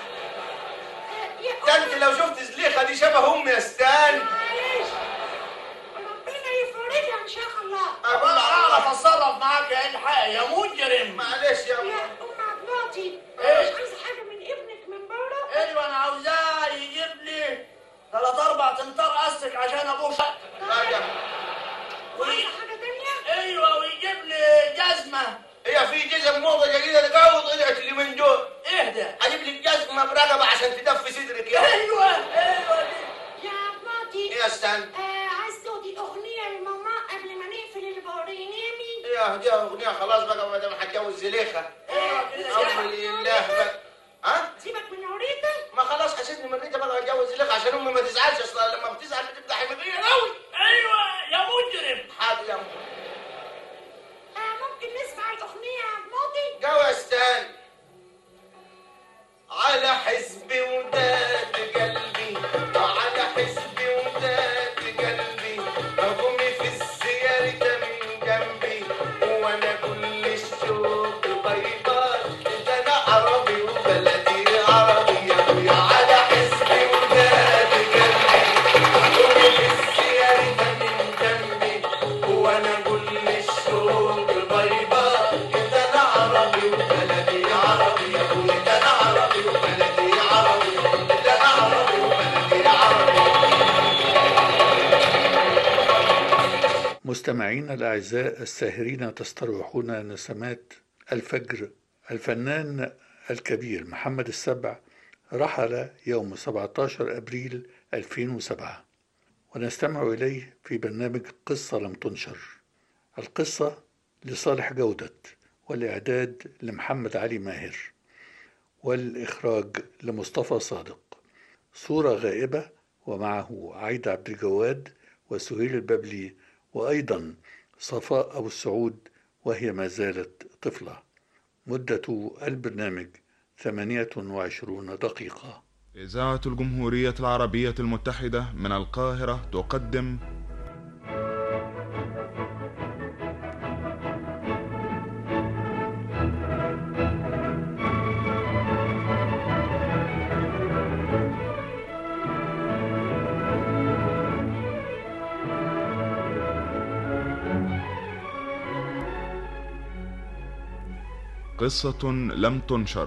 ده انت لو شفت زليخة دي شبه امي يا ستان معلش ربنا يفرجها ان شاء الله انا اعرف اتصرف معاك يا الحق يا مجرم معلش يا يا ام عبد الماضي إيه؟ مش عايزة حاجة من ابنك من بره؟ ايوه انا عاوزاه يجيب لي ثلاث اربع تنطار اسك عشان ابوه شق وعايزة حاجة تانية؟ ايوه ويجيب لي جزمه هي في جزم موضة جديدة تقاوي طلعت اليومين دول ايه ده؟ هجيب لك جزمة برقبة عشان تدفي صدرك يا ايوه ايوه يا عبد الماضي ايه يا ستان آه عايز تودي أغنية لماما قبل ما نقفل البرنامج ايه دي اغنية خلاص بقى ما دام هتجوز زليخة ايوه كده امر لله بقى ها سيبك من عريضة ما خلاص حسيتني من ريتا بقى اتجوز زليخة عشان امي ما تزعلش اصلا لما بتزعل بتبقى حمضية قوي ايوه يا مجرم حاضر يا أم. آه ممكن نسمع الأغنية يا عبد الماضي؟ جو يا ستان على حزبي وداد قلبي على حزبي وداد قلبي همومي في الزيارة من جنبي وانا كل الشوق بيضاء ده انا عربي وبلدي عربي يا ابويا على حزبي وداد قلبي همومي في الزيارة من جنبي وانا كل الشوق بيضاء ده انا عربي وبلدي عربي يا ابويا ده انا عربي وبلدي عربي ده انا عربي وبلدي عربي مستمعينا الأعزاء الساهرين تستروحون نسمات الفجر الفنان الكبير محمد السبع رحل يوم 17 أبريل 2007 ونستمع إليه في برنامج قصة لم تنشر القصة لصالح جودة والإعداد لمحمد علي ماهر والإخراج لمصطفى صادق صورة غائبة ومعه عايدة عبد الجواد وسهيل الببلي وأيضا صفاء أبو السعود وهي ما زالت طفلة مدة البرنامج 28 دقيقة إذاعة الجمهورية العربية المتحدة من القاهرة تقدم قصة لم تنشر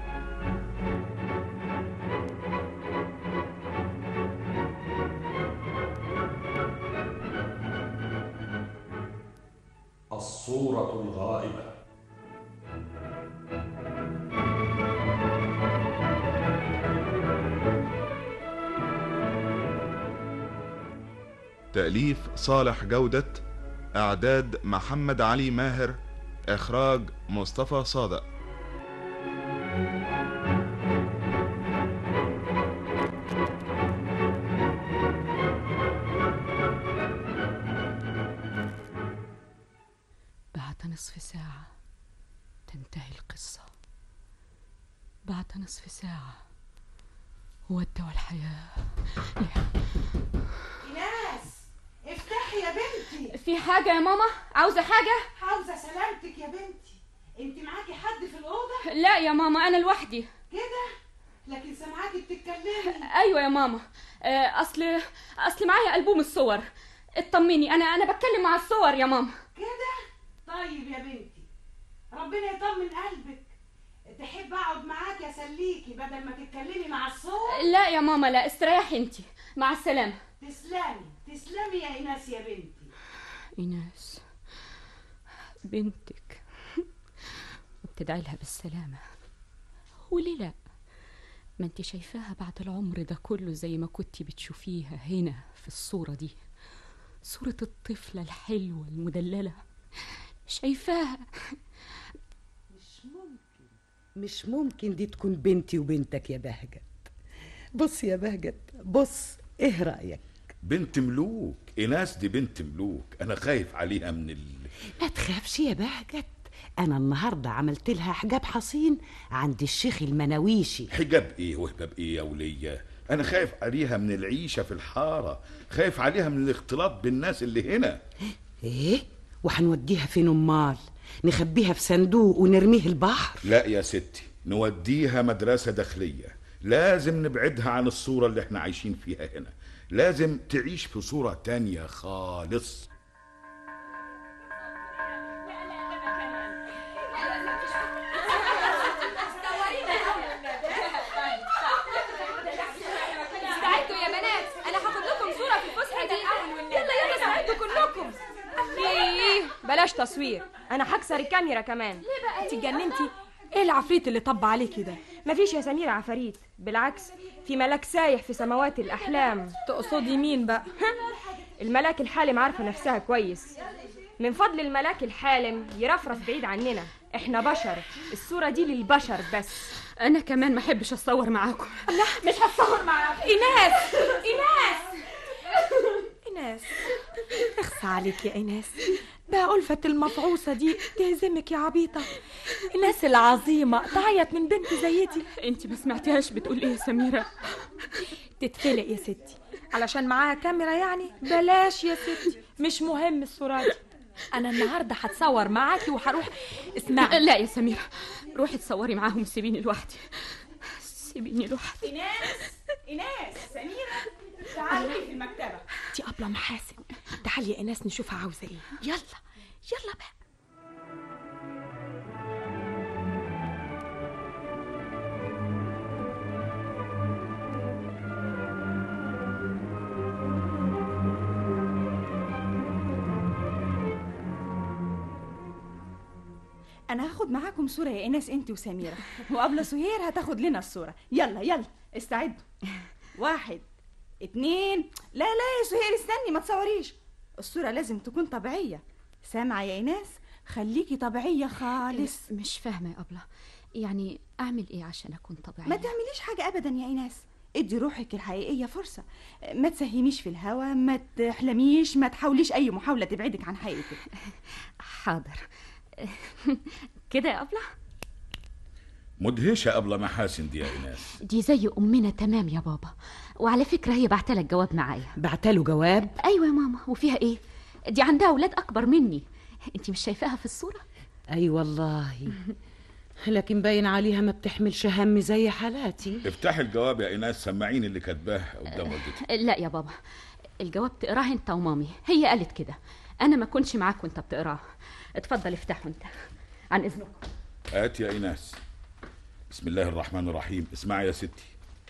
الصورة الغائبة تأليف صالح جودة إعداد محمد علي ماهر إخراج مصطفى صادق بعد نصف ساعة تنتهي القصة بعد نصف ساعة ودوا الحياة ايناس افتحي يا بنتي في حاجة يا ماما عاوزة حاجة عاوزة سلامتك يا بنتي انت معاكي حد في الأوضة لا يا ماما أنا لوحدي كده لكن سامعاكي بتتكلمي أيوة يا ماما آه، أصل أصل معايا ألبوم الصور اطمني أنا أنا بتكلم مع الصور يا ماما كده طيب يا بنتي ربنا يطمن قلبك تحب اقعد معاكي اسليكي بدل ما تتكلمي مع الصوت لا يا ماما لا استريحي انتي مع السلامة تسلمي تسلمي يا ايناس يا بنتي إيناس بنتك تدعي لها بالسلامة وليه لا ما انت شايفاها بعد العمر ده كله زي ما كنتي بتشوفيها هنا في الصورة دي صورة الطفلة الحلوة المدللة شايفاها مش ممكن مش ممكن دي تكون بنتي وبنتك يا بهجت بص يا بهجت بص ايه رأيك بنت ملوك إناس دي بنت ملوك أنا خايف عليها من ال... ما تخافش يا بهجت انا النهارده عملت لها حجاب حصين عند الشيخ المناويشي حجاب إيه وهباب إيه يا ولية أنا خايف عليها من العيشة في الحارة خايف عليها من الاختلاط بالناس اللي هنا ايه وهنوديها فين امال نخبيها في صندوق ونرميه البحر لا يا ستي نوديها مدرسة داخلية لازم نبعدها عن الصورة اللي احنا عايشين فيها هنا لازم تعيش في صورة تانية خالص استعدوا يا بنات انا هاخد لكم صوره في الفسحه دي يلا يلا استعدوا كلكم ايه بلاش تصوير انا هكسر الكاميرا كمان ليه بقى؟ انت اتجننتي ايه العفريت اللي طب عليكي ده مفيش يا سمير عفاريت بالعكس في ملاك سايح في سماوات الاحلام تقصدي مين بقى الملاك الحالم عارفه نفسها كويس من فضل الملاك الحالم يرفرف بعيد عننا احنا بشر الصوره دي للبشر بس انا كمان ما احبش اتصور معاكم لا مش هتصور معاك ايناس ايناس إيناس اخصى عليك يا إيناس بقى ألفة المفعوصة دي تهزمك يا عبيطة الناس العظيمة تعيط من بنت زي دي انت ما سمعتيهاش بتقول ايه يا سميرة تتفلق يا ستي علشان معاها كاميرا يعني بلاش يا ستي مش مهم الصورة دي أنا النهاردة هتصور معاكي وهروح اسمعي لا يا سميرة روحي تصوري معاهم وسيبيني لوحدي سيبيني لوحدي إيناس إيناس سميرة تعالي في المكتبة دي أبلة محاسن تعالي يا إيناس نشوفها عاوزة إيه يلا يلا بقى انا هاخد معاكم صوره يا ايناس انت وسميره وقبل سهير هتاخد لنا الصوره يلا يلا استعدوا واحد اتنين لا لا يا سهير استني ما تصوريش الصوره لازم تكون طبيعيه سامعه يا ايناس خليكي طبيعيه خالص مش فاهمة يا أبلة يعني أعمل إيه عشان أكون طبيعية ما تعمليش حاجه ابدا يا ايناس ادي روحك الحقيقيه فرصه ما تسهميش في الهوا ما تحلميش ما تحاوليش اي محاوله تبعدك عن حقيقتك حاضر كده يا أبلة مدهشة قبل محاسن دي يا إناس دي زي أمنا تمام يا بابا وعلى فكرة هي بعتلك جواب معايا بعتله جواب أيوة يا ماما وفيها إيه دي عندها أولاد أكبر مني أنت مش شايفاها في الصورة اي والله لكن باين عليها ما بتحملش هم زي حالاتي افتحي الجواب يا إناس سمعيني اللي كاتباه قدام والدتي لا يا بابا الجواب تقراه انت ومامي هي قالت كده انا ما كنتش معاك وانت بتقراه اتفضل افتحه انت عن اذنك هات يا إناس بسم الله الرحمن الرحيم اسمعي يا ستي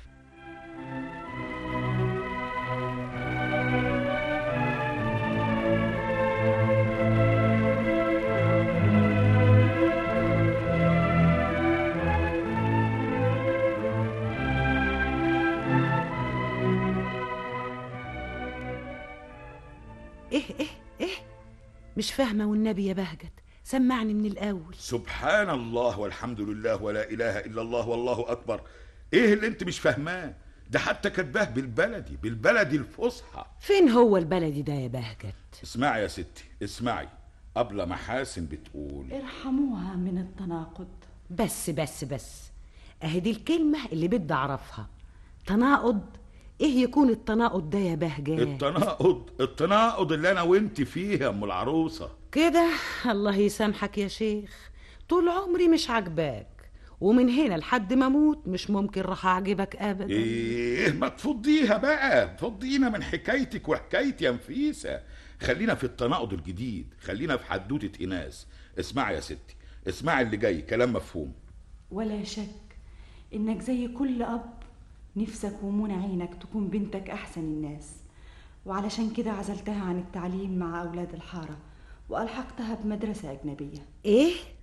ايه ايه ايه مش فاهمه والنبي يا بهجت سمعني من الاول سبحان الله والحمد لله ولا إله إلا الله والله أكبر إيه اللي أنت مش فاهماه ده حتى كاتباه بالبلدي بالبلدي الفصحى فين هو البلدي ده يا بهجت اسمعي يا ستي اسمعي قبل محاسن بتقول ارحموها من التناقض بس بس بس اهي دي الكلمه اللي بدي اعرفها تناقض ايه يكون التناقض ده يا بهجت التناقض التناقض اللي أنا وأنت فيه يا أم العروسة كده الله يسامحك يا شيخ طول عمري مش عاجباك ومن هنا لحد ما اموت مش ممكن راح اعجبك ابدا ايه ما تفضيها بقى فضينا من حكايتك وحكايتي يا نفيسة خلينا في التناقض الجديد خلينا في حدوتة إناس اسمعي يا ستي اسمعي اللي جاي كلام مفهوم ولا شك انك زي كل اب نفسك ومنى عينك تكون بنتك احسن الناس وعلشان كده عزلتها عن التعليم مع اولاد الحاره والحقتها بمدرسه اجنبيه ايه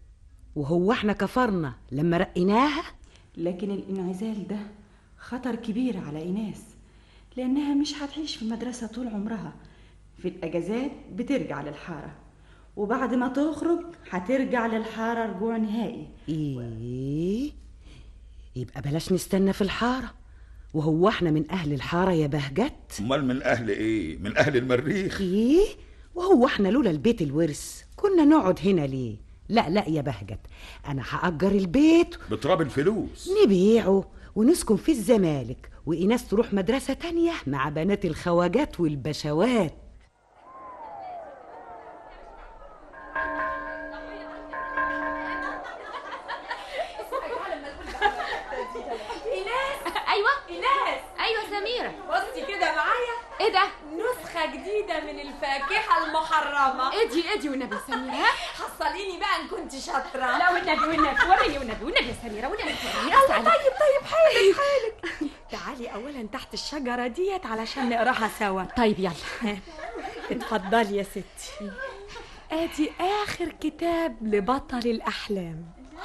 وهو احنا كفرنا لما رقيناها لكن الانعزال ده خطر كبير على إيناس لأنها مش هتعيش في المدرسة طول عمرها في الأجازات بترجع للحارة وبعد ما تخرج هترجع للحارة رجوع نهائي ايه يبقى بلاش نستنى في الحارة وهو احنا من اهل الحارة يا بهجت امال من اهل ايه من اهل المريخ ايه وهو احنا لولا البيت الورث كنا نقعد هنا ليه لا لا يا بهجت انا هأجر البيت بتراب الفلوس نبيعه ونسكن في الزمالك وإيناس تروح مدرسة تانية مع بنات الخواجات والبشوات ايناس ايوه ايناس ايوه سميره بصي كده معايا ايه ده نسخة جديدة من الفاكهة المحرمة ادي ادي والنبي يا سميره ها حصليني بقى ان كنت شاطرة لا والنبي والنبي وريني والنبي والنبي يا سميره والنبي وريني الله تعالي. طيب طيب حالك حالك تعالي اولا تحت الشجرة ديت علشان نقراها سوا طيب يلا اتفضلي يا ستي ادي اخر كتاب لبطل الاحلام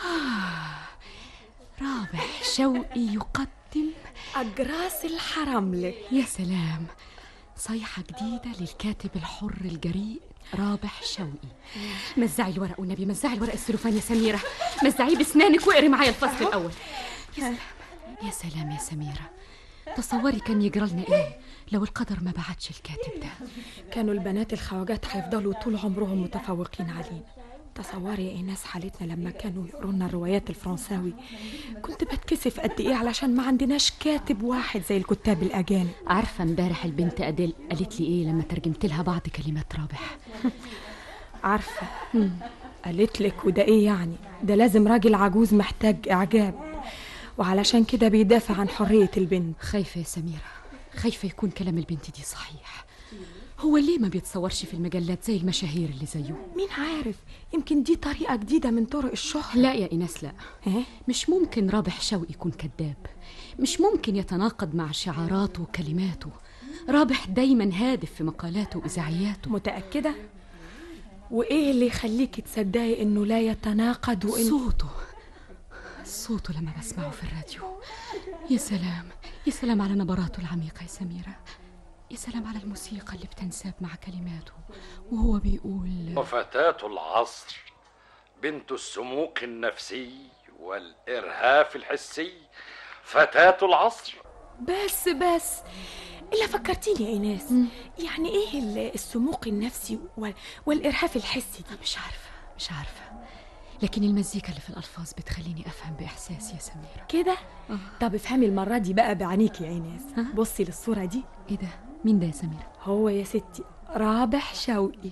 رابح شوقي يقدم أجراس الحرملك يا سلام صيحة جديدة للكاتب الحر الجريء رابح شوقي مزعي الورق والنبي مزعي الورق السلوفان يا سميره مزعيه بسنانك واقري معايا الفصل الاول يا سلام يا سلام يا سميرة تصوري كان يجرى لنا ايه لو القدر ما بعتش الكاتب ده كانوا البنات الخواجات هيفضلوا طول عمرهم متفوقين علينا تصوري يا ايناس حالتنا لما كانوا يقروا لنا الروايات الفرنساوي كنت بتكسف قد ايه علشان ما عندناش كاتب واحد زي الكتاب الاجانب عارفة امبارح البنت أديل قالت لي ايه لما ترجمت لها بعض كلمات رابح عارفة قالت لك وده ايه يعني ده لازم راجل عجوز محتاج اعجاب وعلشان كده بيدافع عن حرية البنت خايفة يا سميرة خايفة يكون كلام البنت دي صحيح هو ليه ما بيتصورش في المجلات زي المشاهير اللي زيه مين عارف يمكن دي طريقة جديدة من طرق الشهرة لا يا إيناس لا مش ممكن رابح شوقي يكون كذاب مش ممكن يتناقض مع شعاراته وكلماته رابح دايما هادف في مقالاته وإذاعياته متأكدة؟ وإيه اللي يخليكي تصدقي إنه لا يتناقض وإن صوته صوته لما بسمعه في الراديو يا سلام يا سلام على نبراته العميقة يا سميرة يا سلام على الموسيقى اللي بتنساب مع كلماته وهو بيقول وفتاة العصر بنت السموق النفسي والإرهاف الحسي فتاة العصر بس بس إلا فكرتيني يا إيناس يعني إيه ال- السموق النفسي وال... والإرهاف الحسي دي مش عارفة مش عارفة لكن المزيكا اللي في الألفاظ بتخليني أفهم بإحساس يا سميرة كده طب افهمي المرة دي بقى بعينيكي يا إيناس بصي للصورة دي إيه ده مين ده يا سميرة هو يا ستي رابح شوقي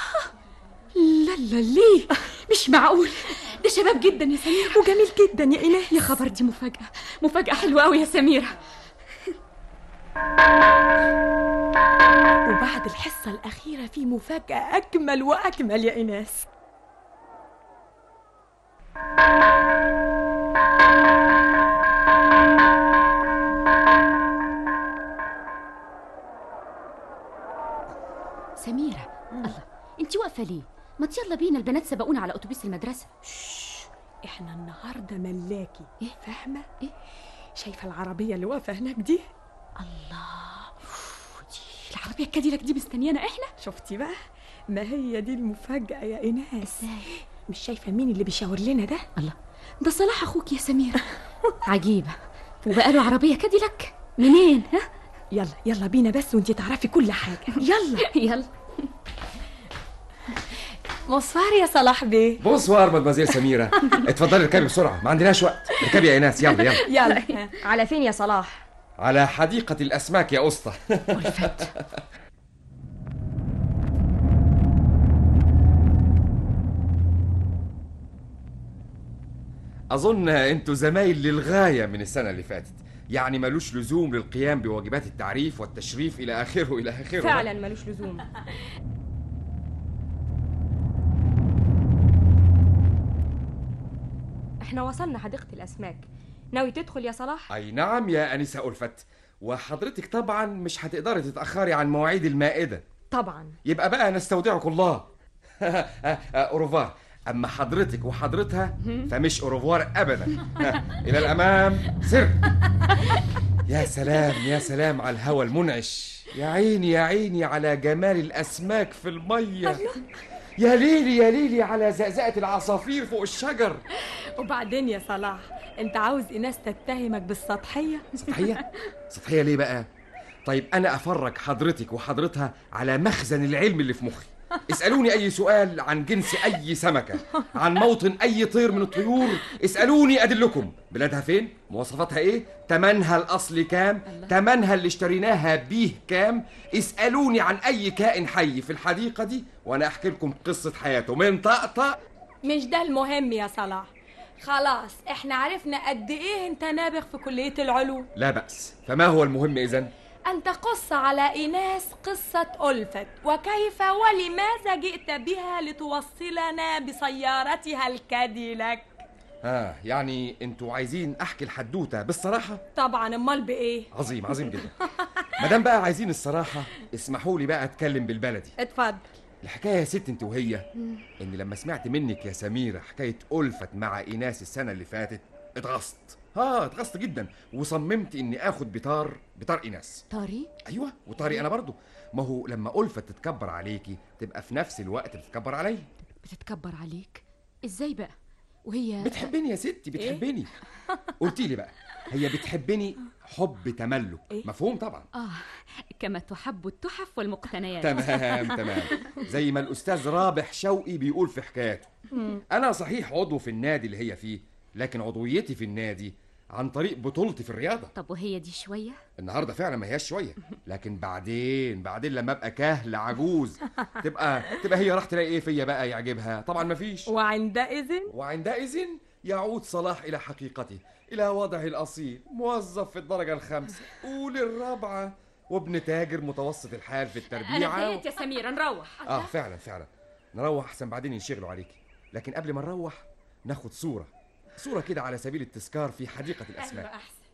لا لا ليه مش معقول ده شباب جدا يا سميرة وجميل جدا يا إيناس يا خبر دي مفاجأة مفاجأة حلوة أوي يا سميرة وبعد الحصة الأخيرة في مفاجأة أجمل وأجمل يا إيناس سميره الله انت واقفه ليه ما يلا بينا البنات سبقونا على اتوبيس المدرسه احنا النهارده ملاكي ايه فاهمه ايه شايفه العربيه اللي واقفه هناك دي العربية الكاديلاك دي مستنيانا إحنا شفتي بقى ما هي دي المفاجأة يا إيناس مش شايفة مين اللي بيشاور لنا ده الله ده صلاح أخوك يا سميرة عجيبة وبقى له عربية كاديلاك منين ها يلا يلا بينا بس وانتي تعرفي كل حاجة يلا يلا مصفار يا صلاح بيه بونسوار مدمزيل سميرة اتفضلي اركبي بسرعة ما عندناش وقت اركبي يا ايناس يلا يلا يلا على فين يا صلاح على حديقة الأسماك يا أسطى أظن أنتوا زمايل للغاية من السنة اللي فاتت يعني ملوش لزوم للقيام بواجبات التعريف والتشريف إلى آخره إلى آخره فعلا ملوش لزوم احنا وصلنا حديقة الأسماك ناوي تدخل يا صلاح؟ أي نعم يا أنسة ألفت وحضرتك طبعا مش هتقدري تتأخري عن مواعيد المائدة طبعا يبقى بقى نستودعك الله أوروفار اما حضرتك وحضرتها فمش اوروفوار ابدا ها، الى الامام سر يا سلام يا سلام على الهوى المنعش يا عيني يا عيني على جمال الاسماك في الميه يا ليلي يا ليلي على زقزقه العصافير فوق الشجر وبعدين يا صلاح انت عاوز ايناس تتهمك بالسطحيه سطحيه سطحيه ليه بقى طيب انا افرج حضرتك وحضرتها على مخزن العلم اللي في مخي اسالوني اي سؤال عن جنس اي سمكه عن موطن اي طير من الطيور اسالوني ادلكم بلادها فين مواصفاتها ايه تمنها الاصلي كام تمنها اللي اشتريناها بيه كام اسالوني عن اي كائن حي في الحديقه دي وانا احكي لكم قصه حياته من طقطق مش ده المهم يا صلاح خلاص احنا عرفنا قد ايه انت نابغ في كليه العلوم لا باس فما هو المهم اذا أن تقص على إيناس قصة ألفت وكيف ولماذا جئت بها لتوصلنا بسيارتها الكاديلاك ها يعني انتوا عايزين احكي الحدوته بالصراحه طبعا امال بايه عظيم عظيم جدا ما دام بقى عايزين الصراحه اسمحوا لي بقى اتكلم بالبلدي اتفضل الحكايه يا ست انت وهي ان لما سمعت منك يا سميره حكايه ألفت مع ايناس السنه اللي فاتت اتغصت اه اتغصت جدا وصممت اني اخد بطار بطار ايناس طاري ايوه وطاري انا برضو ما هو لما ألفت تتكبر عليكي تبقى في نفس الوقت بتتكبر عليا بتتكبر عليك ازاي بقى وهي بتحبني يا ستي بتحبني قلتي لي بقى هي بتحبني حب تملك مفهوم طبعا اه كما تحب التحف والمقتنيات تمام تمام زي ما الاستاذ رابح شوقي بيقول في حكاياته انا صحيح عضو في النادي اللي هي فيه لكن عضويتي في النادي عن طريق بطولتي في الرياضه طب وهي دي شويه النهارده فعلا ما هياش شويه لكن بعدين بعدين لما ابقى كهل عجوز تبقى تبقى هي راح تلاقي ايه فيا بقى يعجبها طبعا ما فيش وعندئذ وعندئذ يعود صلاح الى حقيقته الى وضعه الاصيل موظف في الدرجه الخامسه اولي الرابعه وابن تاجر متوسط الحال في التربيعه انا زهقت يا سميره نروح اه فعلا فعلا نروح احسن بعدين ينشغلوا عليكي لكن قبل ما نروح ناخد صوره صوره كده على سبيل التذكار في حديقه الاسماك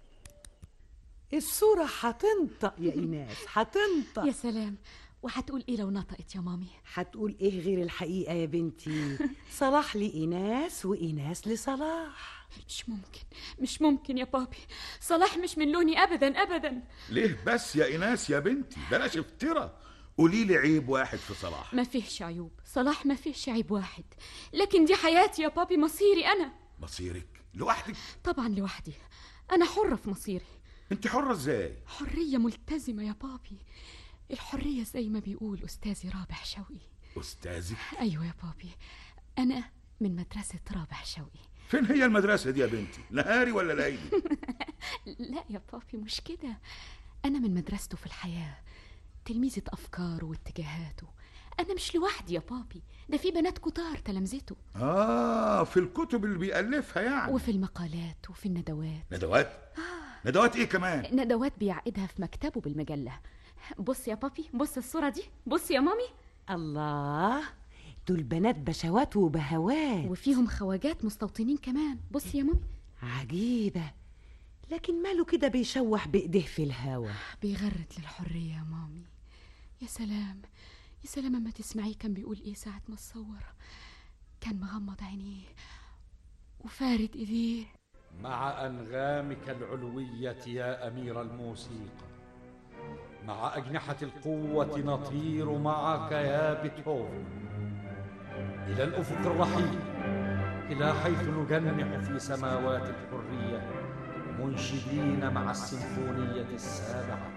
الصورة هتنطق يا إيناس هتنطق يا سلام وهتقول ايه لو نطقت يا مامي هتقول إيه غير الحقيقة يا بنتي صلاح لإيناس وإيناس لصلاح مش ممكن مش ممكن يا بابي صلاح مش من لوني ابدا ابدا ليه بس يا ايناس يا بنتي بلاش افترا قولي لي عيب واحد في صلاح ما فيهش عيوب صلاح ما فيهش عيب واحد لكن دي حياتي يا بابي مصيري انا مصيرك لوحدك طبعا لوحدي انا حره في مصيري انت حره ازاي حريه ملتزمه يا بابي الحريه زي ما بيقول استاذي رابح شوقي استاذك ايوه يا بابي انا من مدرسه رابح شوقي فين هي المدرسه دي يا بنتي نهاري ولا ليلي لا يا بابي مش كده أنا من مدرسته في الحياة تلميذة أفكاره واتجاهاته أنا مش لوحدي يا بابي ده في بنات كتار تلامذته اه في الكتب اللي بيألفها يعني وفي المقالات وفي الندوات ندوات ندوات ايه كمان ندوات بيعقدها في مكتبه بالمجلة بص يا بابي بص الصورة دي بص يا مامي الله دول بنات بشوات وبهوات وفيهم خواجات مستوطنين كمان بص يا مامي عجيبة لكن ماله كده بيشوح بإيديه في الهوا بيغرد للحرية يا مامي يا سلام يا سلام اما تسمعيه كان بيقول ايه ساعة ما تصور كان مغمض عينيه وفارد ايديه مع أنغامك العلوية يا أمير الموسيقى مع أجنحة القوة نطير معك يا بيتهوفن إلى الأفق الرحيم إلى حيث نجنح في سماوات الحرية منشدين مع السيمفونية السابعة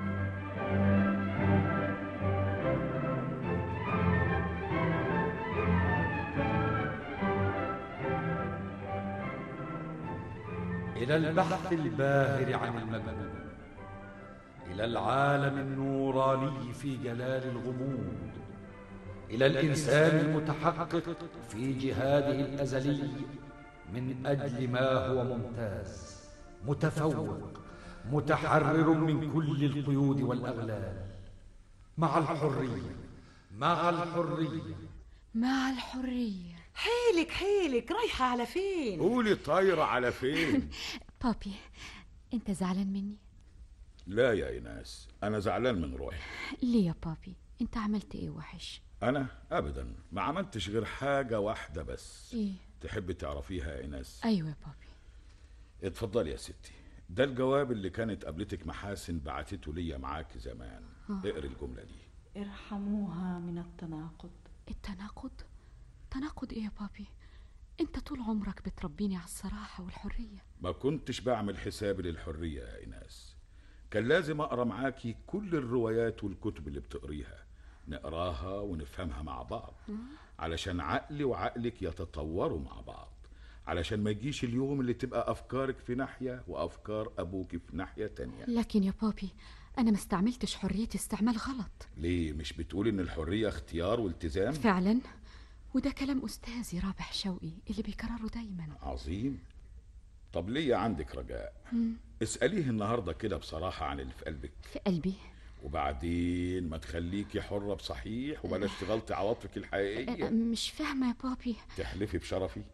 إلى البحث الباهر عن المجنون إلى العالم النوراني في جلال الغموض إلى الإنسان المتحقق في جهاده الأزلي من أجل ما هو ممتاز متفوق متحرر من كل القيود والأغلال مع الحرية مع الحرية مع الحرية حيلك حيلك رايحة على فين قولي طايرة على فين بابي انت زعلان مني لا يا ايناس انا زعلان من روحي ليه يا بابي انت عملت ايه وحش انا ابدا ما عملتش غير حاجه واحده بس ايه تحب تعرفيها يا ايناس ايوه يا بابي اتفضلي يا ستي ده الجواب اللي كانت قابلتك محاسن بعتته ليا معاك زمان آه. اقري الجمله دي ارحموها من التناقض التناقض تناقض ايه يا بابي انت طول عمرك بتربيني على الصراحة والحرية ما كنتش بعمل حسابي للحريه يا ايناس كان لازم اقرا معاكي كل الروايات والكتب اللي بتقريها نقراها ونفهمها مع بعض علشان عقلي وعقلك يتطوروا مع بعض علشان ما يجيش اليوم اللي تبقى افكارك في ناحيه وافكار ابوك في ناحيه تانية لكن يا بابي انا ما استعملتش حريتي استعمال غلط ليه مش بتقول ان الحريه اختيار والتزام فعلا وده كلام استاذي رابح شوقي اللي بيكرره دايما عظيم طب ليه عندك رجاء مم. اساليه النهارده كده بصراحه عن اللي في قلبك في قلبي وبعدين ما تخليكي حره بصحيح وبلاش تغلطي عواطفك أ- الحقيقيه مش فاهمة يا بابي تحلفي بشرفي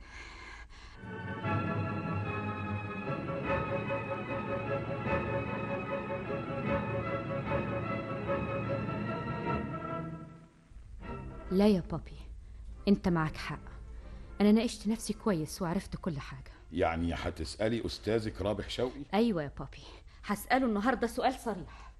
لا يا بابي انت معك حق انا ناقشت نفسي كويس وعرفت كل حاجة يعني هتسالي استاذك رابح شوقي ايوه يا بابي هسأله النهاردة سؤال صريح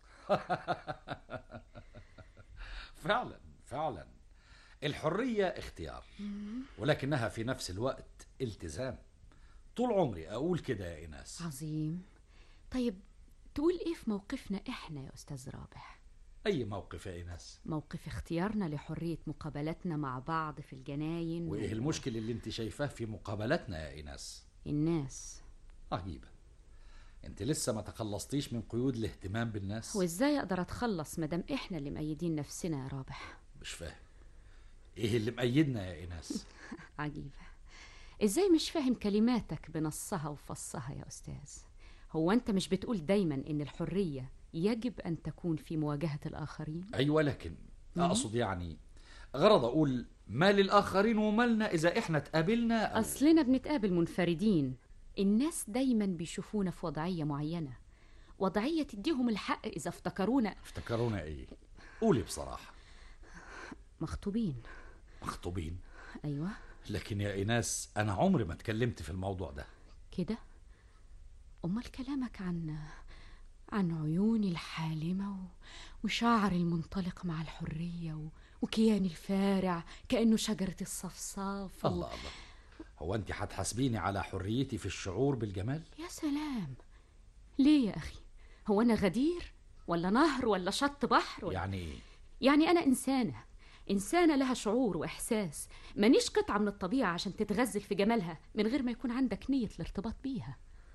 فعلا فعلا الحرية اختيار ولكنها في نفس الوقت التزام طول عمري أقول كده يا إيناس عظيم طيب تقول ايه في موقفنا احنا يا استاذ رابح أي موقف يا إيناس موقف اختيارنا لحرية مقابلتنا مع بعض في الجناين وإيه المشكل اللي أنت شايفاه في مقابلتنا يا إيناس الناس عجيبة أنت لسه ما تخلصتيش من قيود الاهتمام بالناس وازاي اقدر اتخلص مادام احنا اللي مأيدين نفسنا يا رابح مش فاهم إيه اللي مأيدنا يا إيناس عجيبة ازاي مش فاهم كلماتك بنصها وفصها يا استاذ هو انت مش بتقول دايما ان الحرية يجب ان تكون في مواجهة الاخرين أيوة لكن مم. أقصد يعني غرض أقول ما للآخرين ومالنا إذا إحنا اتقابلنا أو اصلنا بنتقابل منفردين الناس دايما بيشوفونا في وضعية معينة وضعية تديهم الحق اذا افتكرونا افتكرونا إيه قولي بصراحة مخطوبين مخطوبين ايوه لكن يا إيناس أنا عمري ما اتكلمت في الموضوع ده كده امال كلامك عن عن عيوني الحالمة و... وشعري المنطلق مع الحرية و... وكياني الفارع كأنه شجرة الصفصاف و... الله الله هو أنت هتحاسبيني على حريتي في الشعور بالجمال يا سلام ليه يا أخي هو أنا غدير ولا نهر ولا شط بحر ولا... يعني إيه يعني أنا إنسانة إنسانة لها شعور وإحساس مانيش قطعة من الطبيعة عشان تتغزل في جمالها من غير ما يكون عندك نية الارتباط بيها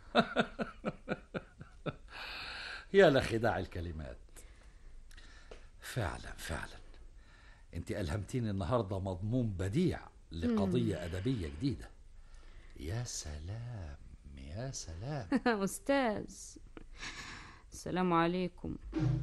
يا لخداع الكلمات فعلا فعلا انت ألهمتيني النهاردة مضمون بديع لقضية أدبية جديدة يا سلام يا سلام أستاذ السلام عليكم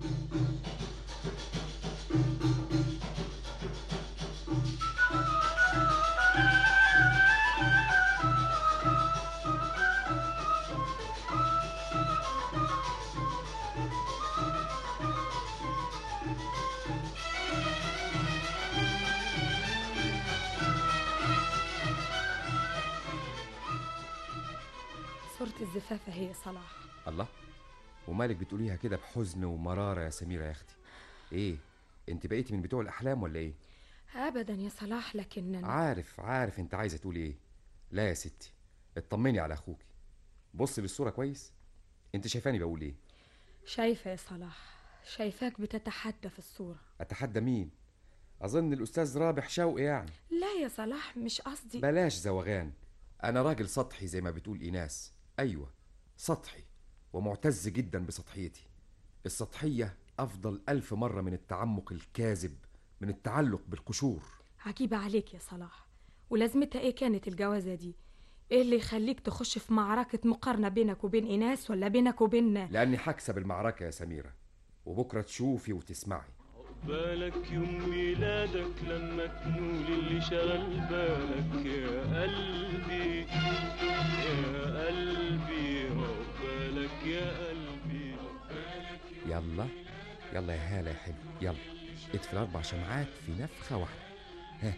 صورة الزفاف هي يا صلاح الله ومالك بتقوليها كده بحزن ومرارة يا سميرة يا أختي إيه أنت بقيتي من بتوع الأحلام ولا إيه أبدا يا صلاح لكن عارف عارف أنت عايزة تقولي إيه لا يا ستي اطمني على أخوكي بصي للصورة كويس أنت شايفاني بقول إيه شايفة يا صلاح شايفاك بتتحدى في الصورة أتحدى مين أظن الأستاذ رابح شوقي يعني لا يا صلاح مش قصدي بلاش زوغان أنا راجل سطحي زي ما بتقول إيناس أيوة سطحي ومعتز جدا بسطحيتي السطحية أفضل ألف مرة من التعمق الكاذب من التعلق بالقشور عجيبة عليك يا صلاح ولازمتها ايه كانت الجوازة دي ايه اللي يخليك تخش في معركة مقارنة بينك وبين إيناس ولا بينك وبين لأني هكسب المعركة يا سميرة وبكرة تشوفي وتسمعي بالك يوم ميلادك لما تنول اللي شغل بالك يا قلبي يا قلبي عقبالك يا قلبي يلا يلا يا هالة يا حلو يلا اطفي الاربع شمعات في نفخه واحده ها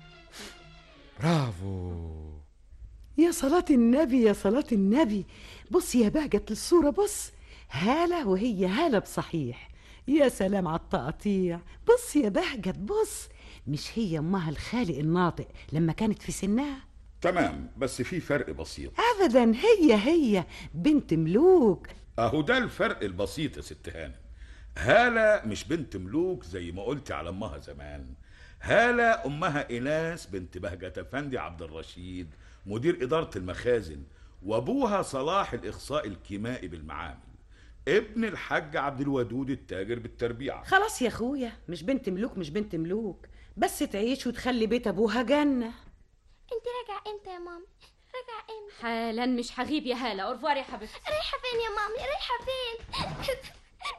برافو يا صلاة النبي يا صلاة النبي بص يا بهجت للصورة بص هالة وهي هالة بصحيح يا سلام على التقطيع بص يا بهجت بص مش هي امها الخالق الناطق لما كانت في سنها تمام بس في فرق بسيط ابدا هي هي بنت ملوك اهو ده الفرق البسيط يا ست هانم هالة مش بنت ملوك زي ما قلت على امها زمان هالة امها ايناس بنت بهجة افندي عبد الرشيد مدير ادارة المخازن وابوها صلاح الاخصائي الكيمائي بالمعامل ابن الحاج عبد الودود التاجر بالتربيعة خلاص يا اخويا مش بنت ملوك مش بنت ملوك بس تعيش وتخلي بيت ابوها جنة انت راجعه امتى يا مامي راجعه امتى حالا مش هغيب يا هالة اورفوار يا حبيبتي رايحه فين يا مامي رايحه فين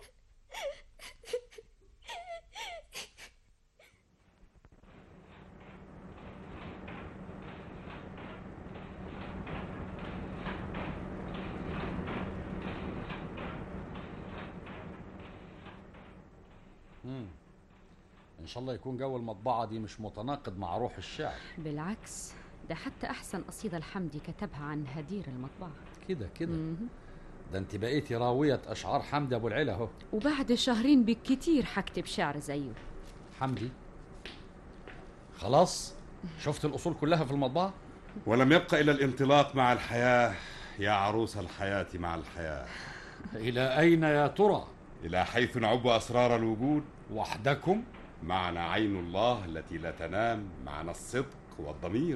مم. ان شاء الله يكون جو المطبعه دي مش متناقض مع روح الشعر بالعكس ده حتى احسن قصيدة الحمدي كتبها عن هدير المطبعة كده كده ده انت بقيتي راويه اشعار حمدي ابو العلا اهو وبعد شهرين بالكتير هكتب شعر زيه حمدي خلاص شفت الاصول كلها في المطبعه ولم يبق إلا الانطلاق مع الحياة يا عروس الحياة مع الحياة إلى أين يا ترى؟ إلى حيث نعب أسرار الوجود وحدكم معنا عين الله التي لا تنام معنا الصدق والضمير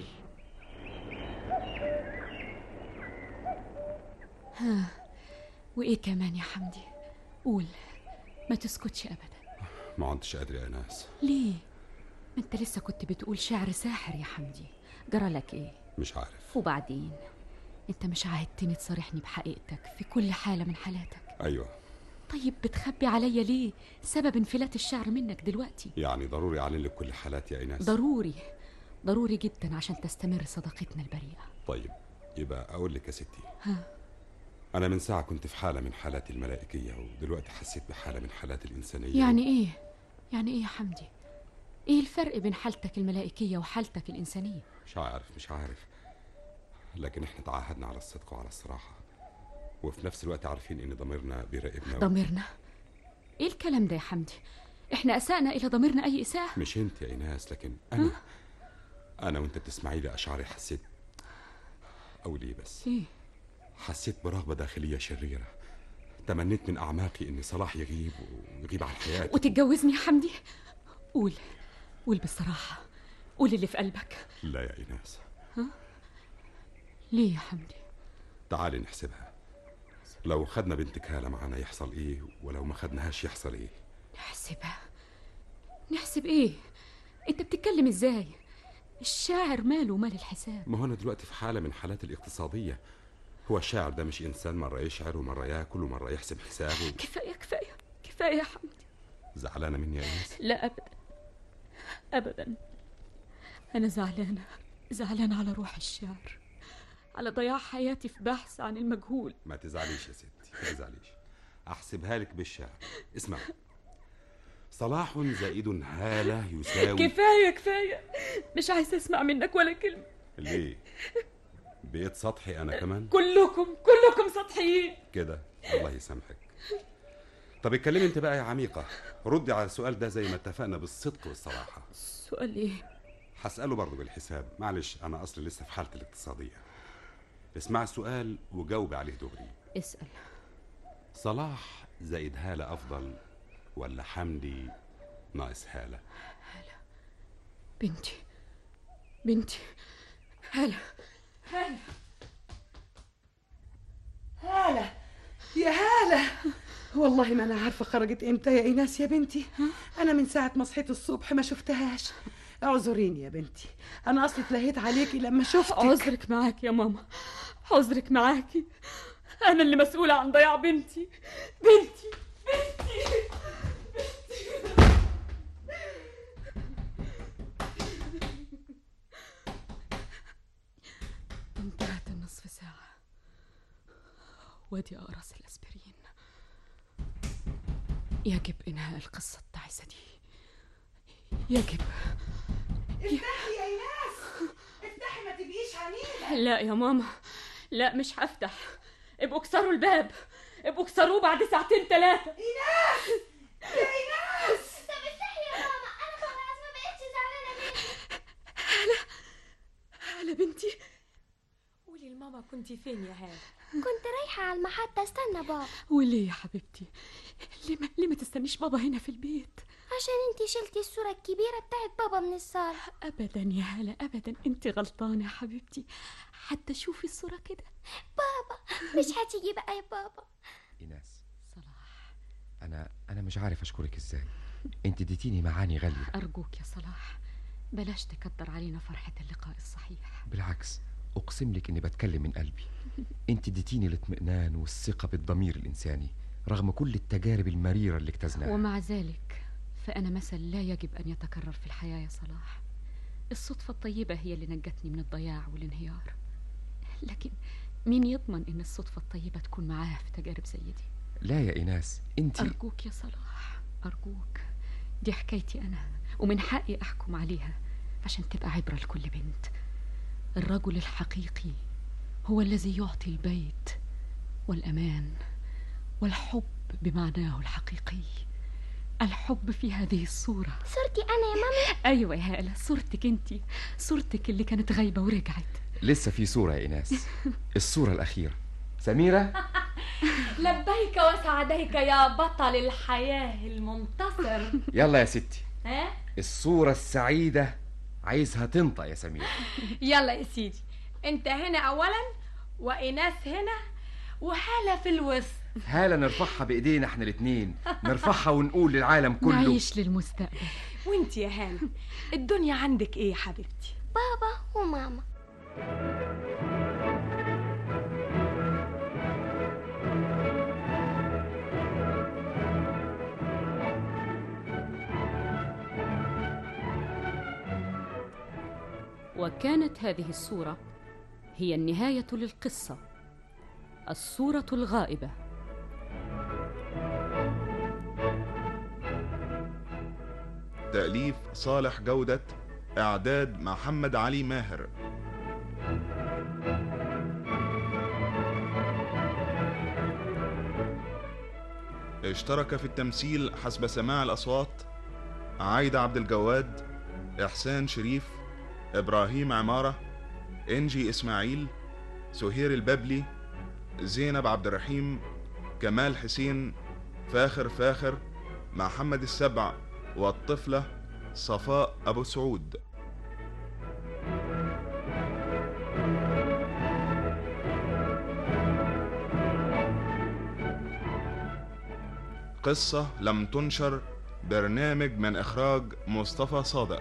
ها وايه كمان يا حمدي قول ما تسكتش ابدا ما عدتش قادر يا ناس ليه ما انت لسه كنت بتقول شعر ساحر يا حمدي جرى لك ايه مش عارف وبعدين انت مش عاهدتني تصارحني بحقيقتك في كل حالة من حالاتك أيوة طيب بتخبي عليا ليه سبب انفلات الشعر منك دلوقتي يعني ضروري أعلن لك كل حالاتي يا إيناس ضروري ضروري جدا عشان تستمر صداقتنا البريئة طيب يبقى أقول لك يا ستي ها أنا من ساعة كنت في حالة من حالاتي الملائكية ودلوقتي حسيت بحالة من حالات الإنسانية يعني ايه يعني ايه يا حمدي ايه الفرق بين حالتك الملائكية وحالتك الإنسانية مش عارف مش عارف لكن احنا تعاهدنا على الصدق وعلى الصراحة وفي نفس الوقت عارفين ان ضميرنا بيراقبنا ضميرنا ايه الكلام ده يا حمدي احنا اسأنا الى ضميرنا اي اساءة مش انت يا ايناس لكن انا انا وانت بتسمعي لي اشعاري حسيت او ليه بس ايه حسيت برغبة داخلية شريرة تمنيت من اعماقي ان صلاح يغيب ويغيب عن حياتي وتتجوزني يا حمدي قول قول بصراحة قول اللي في قلبك لا يا ايناس ها ليه يا حمدي تعالي نحسبها لو خدنا بنتك هالة معانا يحصل ايه ولو ما خدناهاش يحصل ايه نحسبها نحسب ايه انت بتتكلم ازاي الشاعر ماله ومال الحساب ما هو انا دلوقتي في حالة من حالات الاقتصادية هو الشاعر ده مش انسان مرة يشعر ومرة ياكل ومرة يحسب حسابه كفاية كفاية كفاية يا حمدي زعلانة مني يا ايناس لا ابدا ابدا انا زعلانة زعلانة على روح الشعر على ضياع حياتي في بحث عن المجهول ما تزعليش يا ستي ما تزعليش احسبها لك بالشعر اسمع صلاح زائد هالة يساوي كفاية كفاية مش عايزة اسمع منك ولا كلمة ليه بقيت سطحي انا كمان كلكم كلكم سطحيين كده الله يسامحك طب اتكلمي انت بقى يا عميقة ردي على السؤال ده زي ما اتفقنا بالصدق والصراحة سؤال ايه هسأله برضه بالحساب معلش أنا أصلي لسه في حالتي الاقتصادية اسمع السؤال وجاوبي عليه دغري اسأل صلاح زائد هالة أفضل ولا حمدي ناقص هالة بنتي بنتي هلا هالة هالة يا هالة والله ما أنا عارفة خرجت إمتى يا إيناس يا بنتي أنا من ساعة ما صحيت الصبح ما شفتهاش اعذريني يا بنتي أنا أصلي اتلهيت عليكي لما شفتك عذرك معاك يا ماما عذرك معاكي أنا اللي مسؤولة عن ضياع بنتي بنتي بنتي انتهت النصف ساعة وادي أقرص الأسبرين يجب إنهاء القصة التعيسة دي يجب افتحي يا ايناس افتحي ما تبقيش عنيدة لا يا ماما لا مش هفتح ابقوا اكسروا الباب ابقوا اكسروه بعد ساعتين ثلاثة ايناس يا ايناس طب افتحي يا ماما انا خلاص ما بقتش زعلانه منك هلا بنتي قولي لماما كنتي فين يا هالة كنت رايحه على المحطه استنى بابا وليه يا حبيبتي ليه ما, ليه ما تستنيش بابا هنا في البيت عشان انتي شلتي الصوره الكبيره بتاعت بابا من الصاله ابدا يا هلا ابدا انت غلطانه يا حبيبتي حتى شوفي الصوره كده بابا مش هتيجي بقى يا بابا ايناس صلاح انا انا مش عارف اشكرك ازاي انت اديتيني معاني غاليه ارجوك يا صلاح بلاش تكدر علينا فرحه اللقاء الصحيح بالعكس اقسم لك اني بتكلم من قلبي انت اديتيني الاطمئنان والثقه بالضمير الانساني رغم كل التجارب المريره اللي اجتزناها ومع ذلك فأنا مثل لا يجب أن يتكرر في الحياة يا صلاح الصدفة الطيبة هي اللي نجتني من الضياع والانهيار لكن مين يضمن إن الصدفة الطيبة تكون معاه في تجارب زي دي لا يا ايناس انت أرجوك يا صلاح أرجوك دي حكايتي أنا ومن حقي أحكم عليها عشان تبقى عبرة لكل بنت الرجل الحقيقي هو الذي يعطي البيت والأمان والحب بمعناه الحقيقي الحب في هذه الصورة صورتي انا يا ماما أيوة يا هالة صورتك انت صورتك اللي كانت غايبة ورجعت لسه في صوره يا ايناس الصوره الاخيره سميره لبيك وسعديك يا بطل الحياة المنتصر يلا يا ستي ها الصوره السعيده عايزها تنطق يا سميره يلا يا سيدي انت هنا اولا وايناس هنا وهالة في الوسط هالة نرفعها بايدينا احنا الاتنين نرفعها ونقول للعالم كله نعيش للمستقبل وانت يا هالة الدنيا عندك ايه يا حبيبتي بابا وماما وكانت هذه الصورة هي النهاية للقصة الصورة الغائبة تأليف صالح جودة إعداد محمد علي ماهر اشترك في التمثيل حسب سماع الأصوات عايدة عبد الجواد إحسان شريف إبراهيم عمارة إنجي إسماعيل سهير الببلي زينب عبد الرحيم كمال حسين فاخر فاخر محمد السبع والطفلة صفاء أبو سعود قصة لم تنشر برنامج من إخراج مصطفى صادق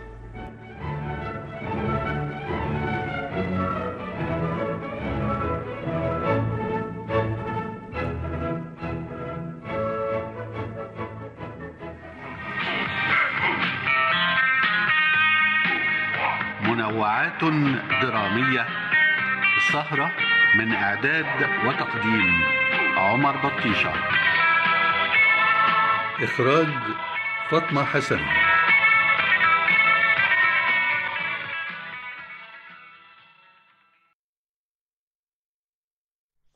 منوعات درامية السهرة من إعداد وتقديم عمر بطيشة إخراج فاطمة حسن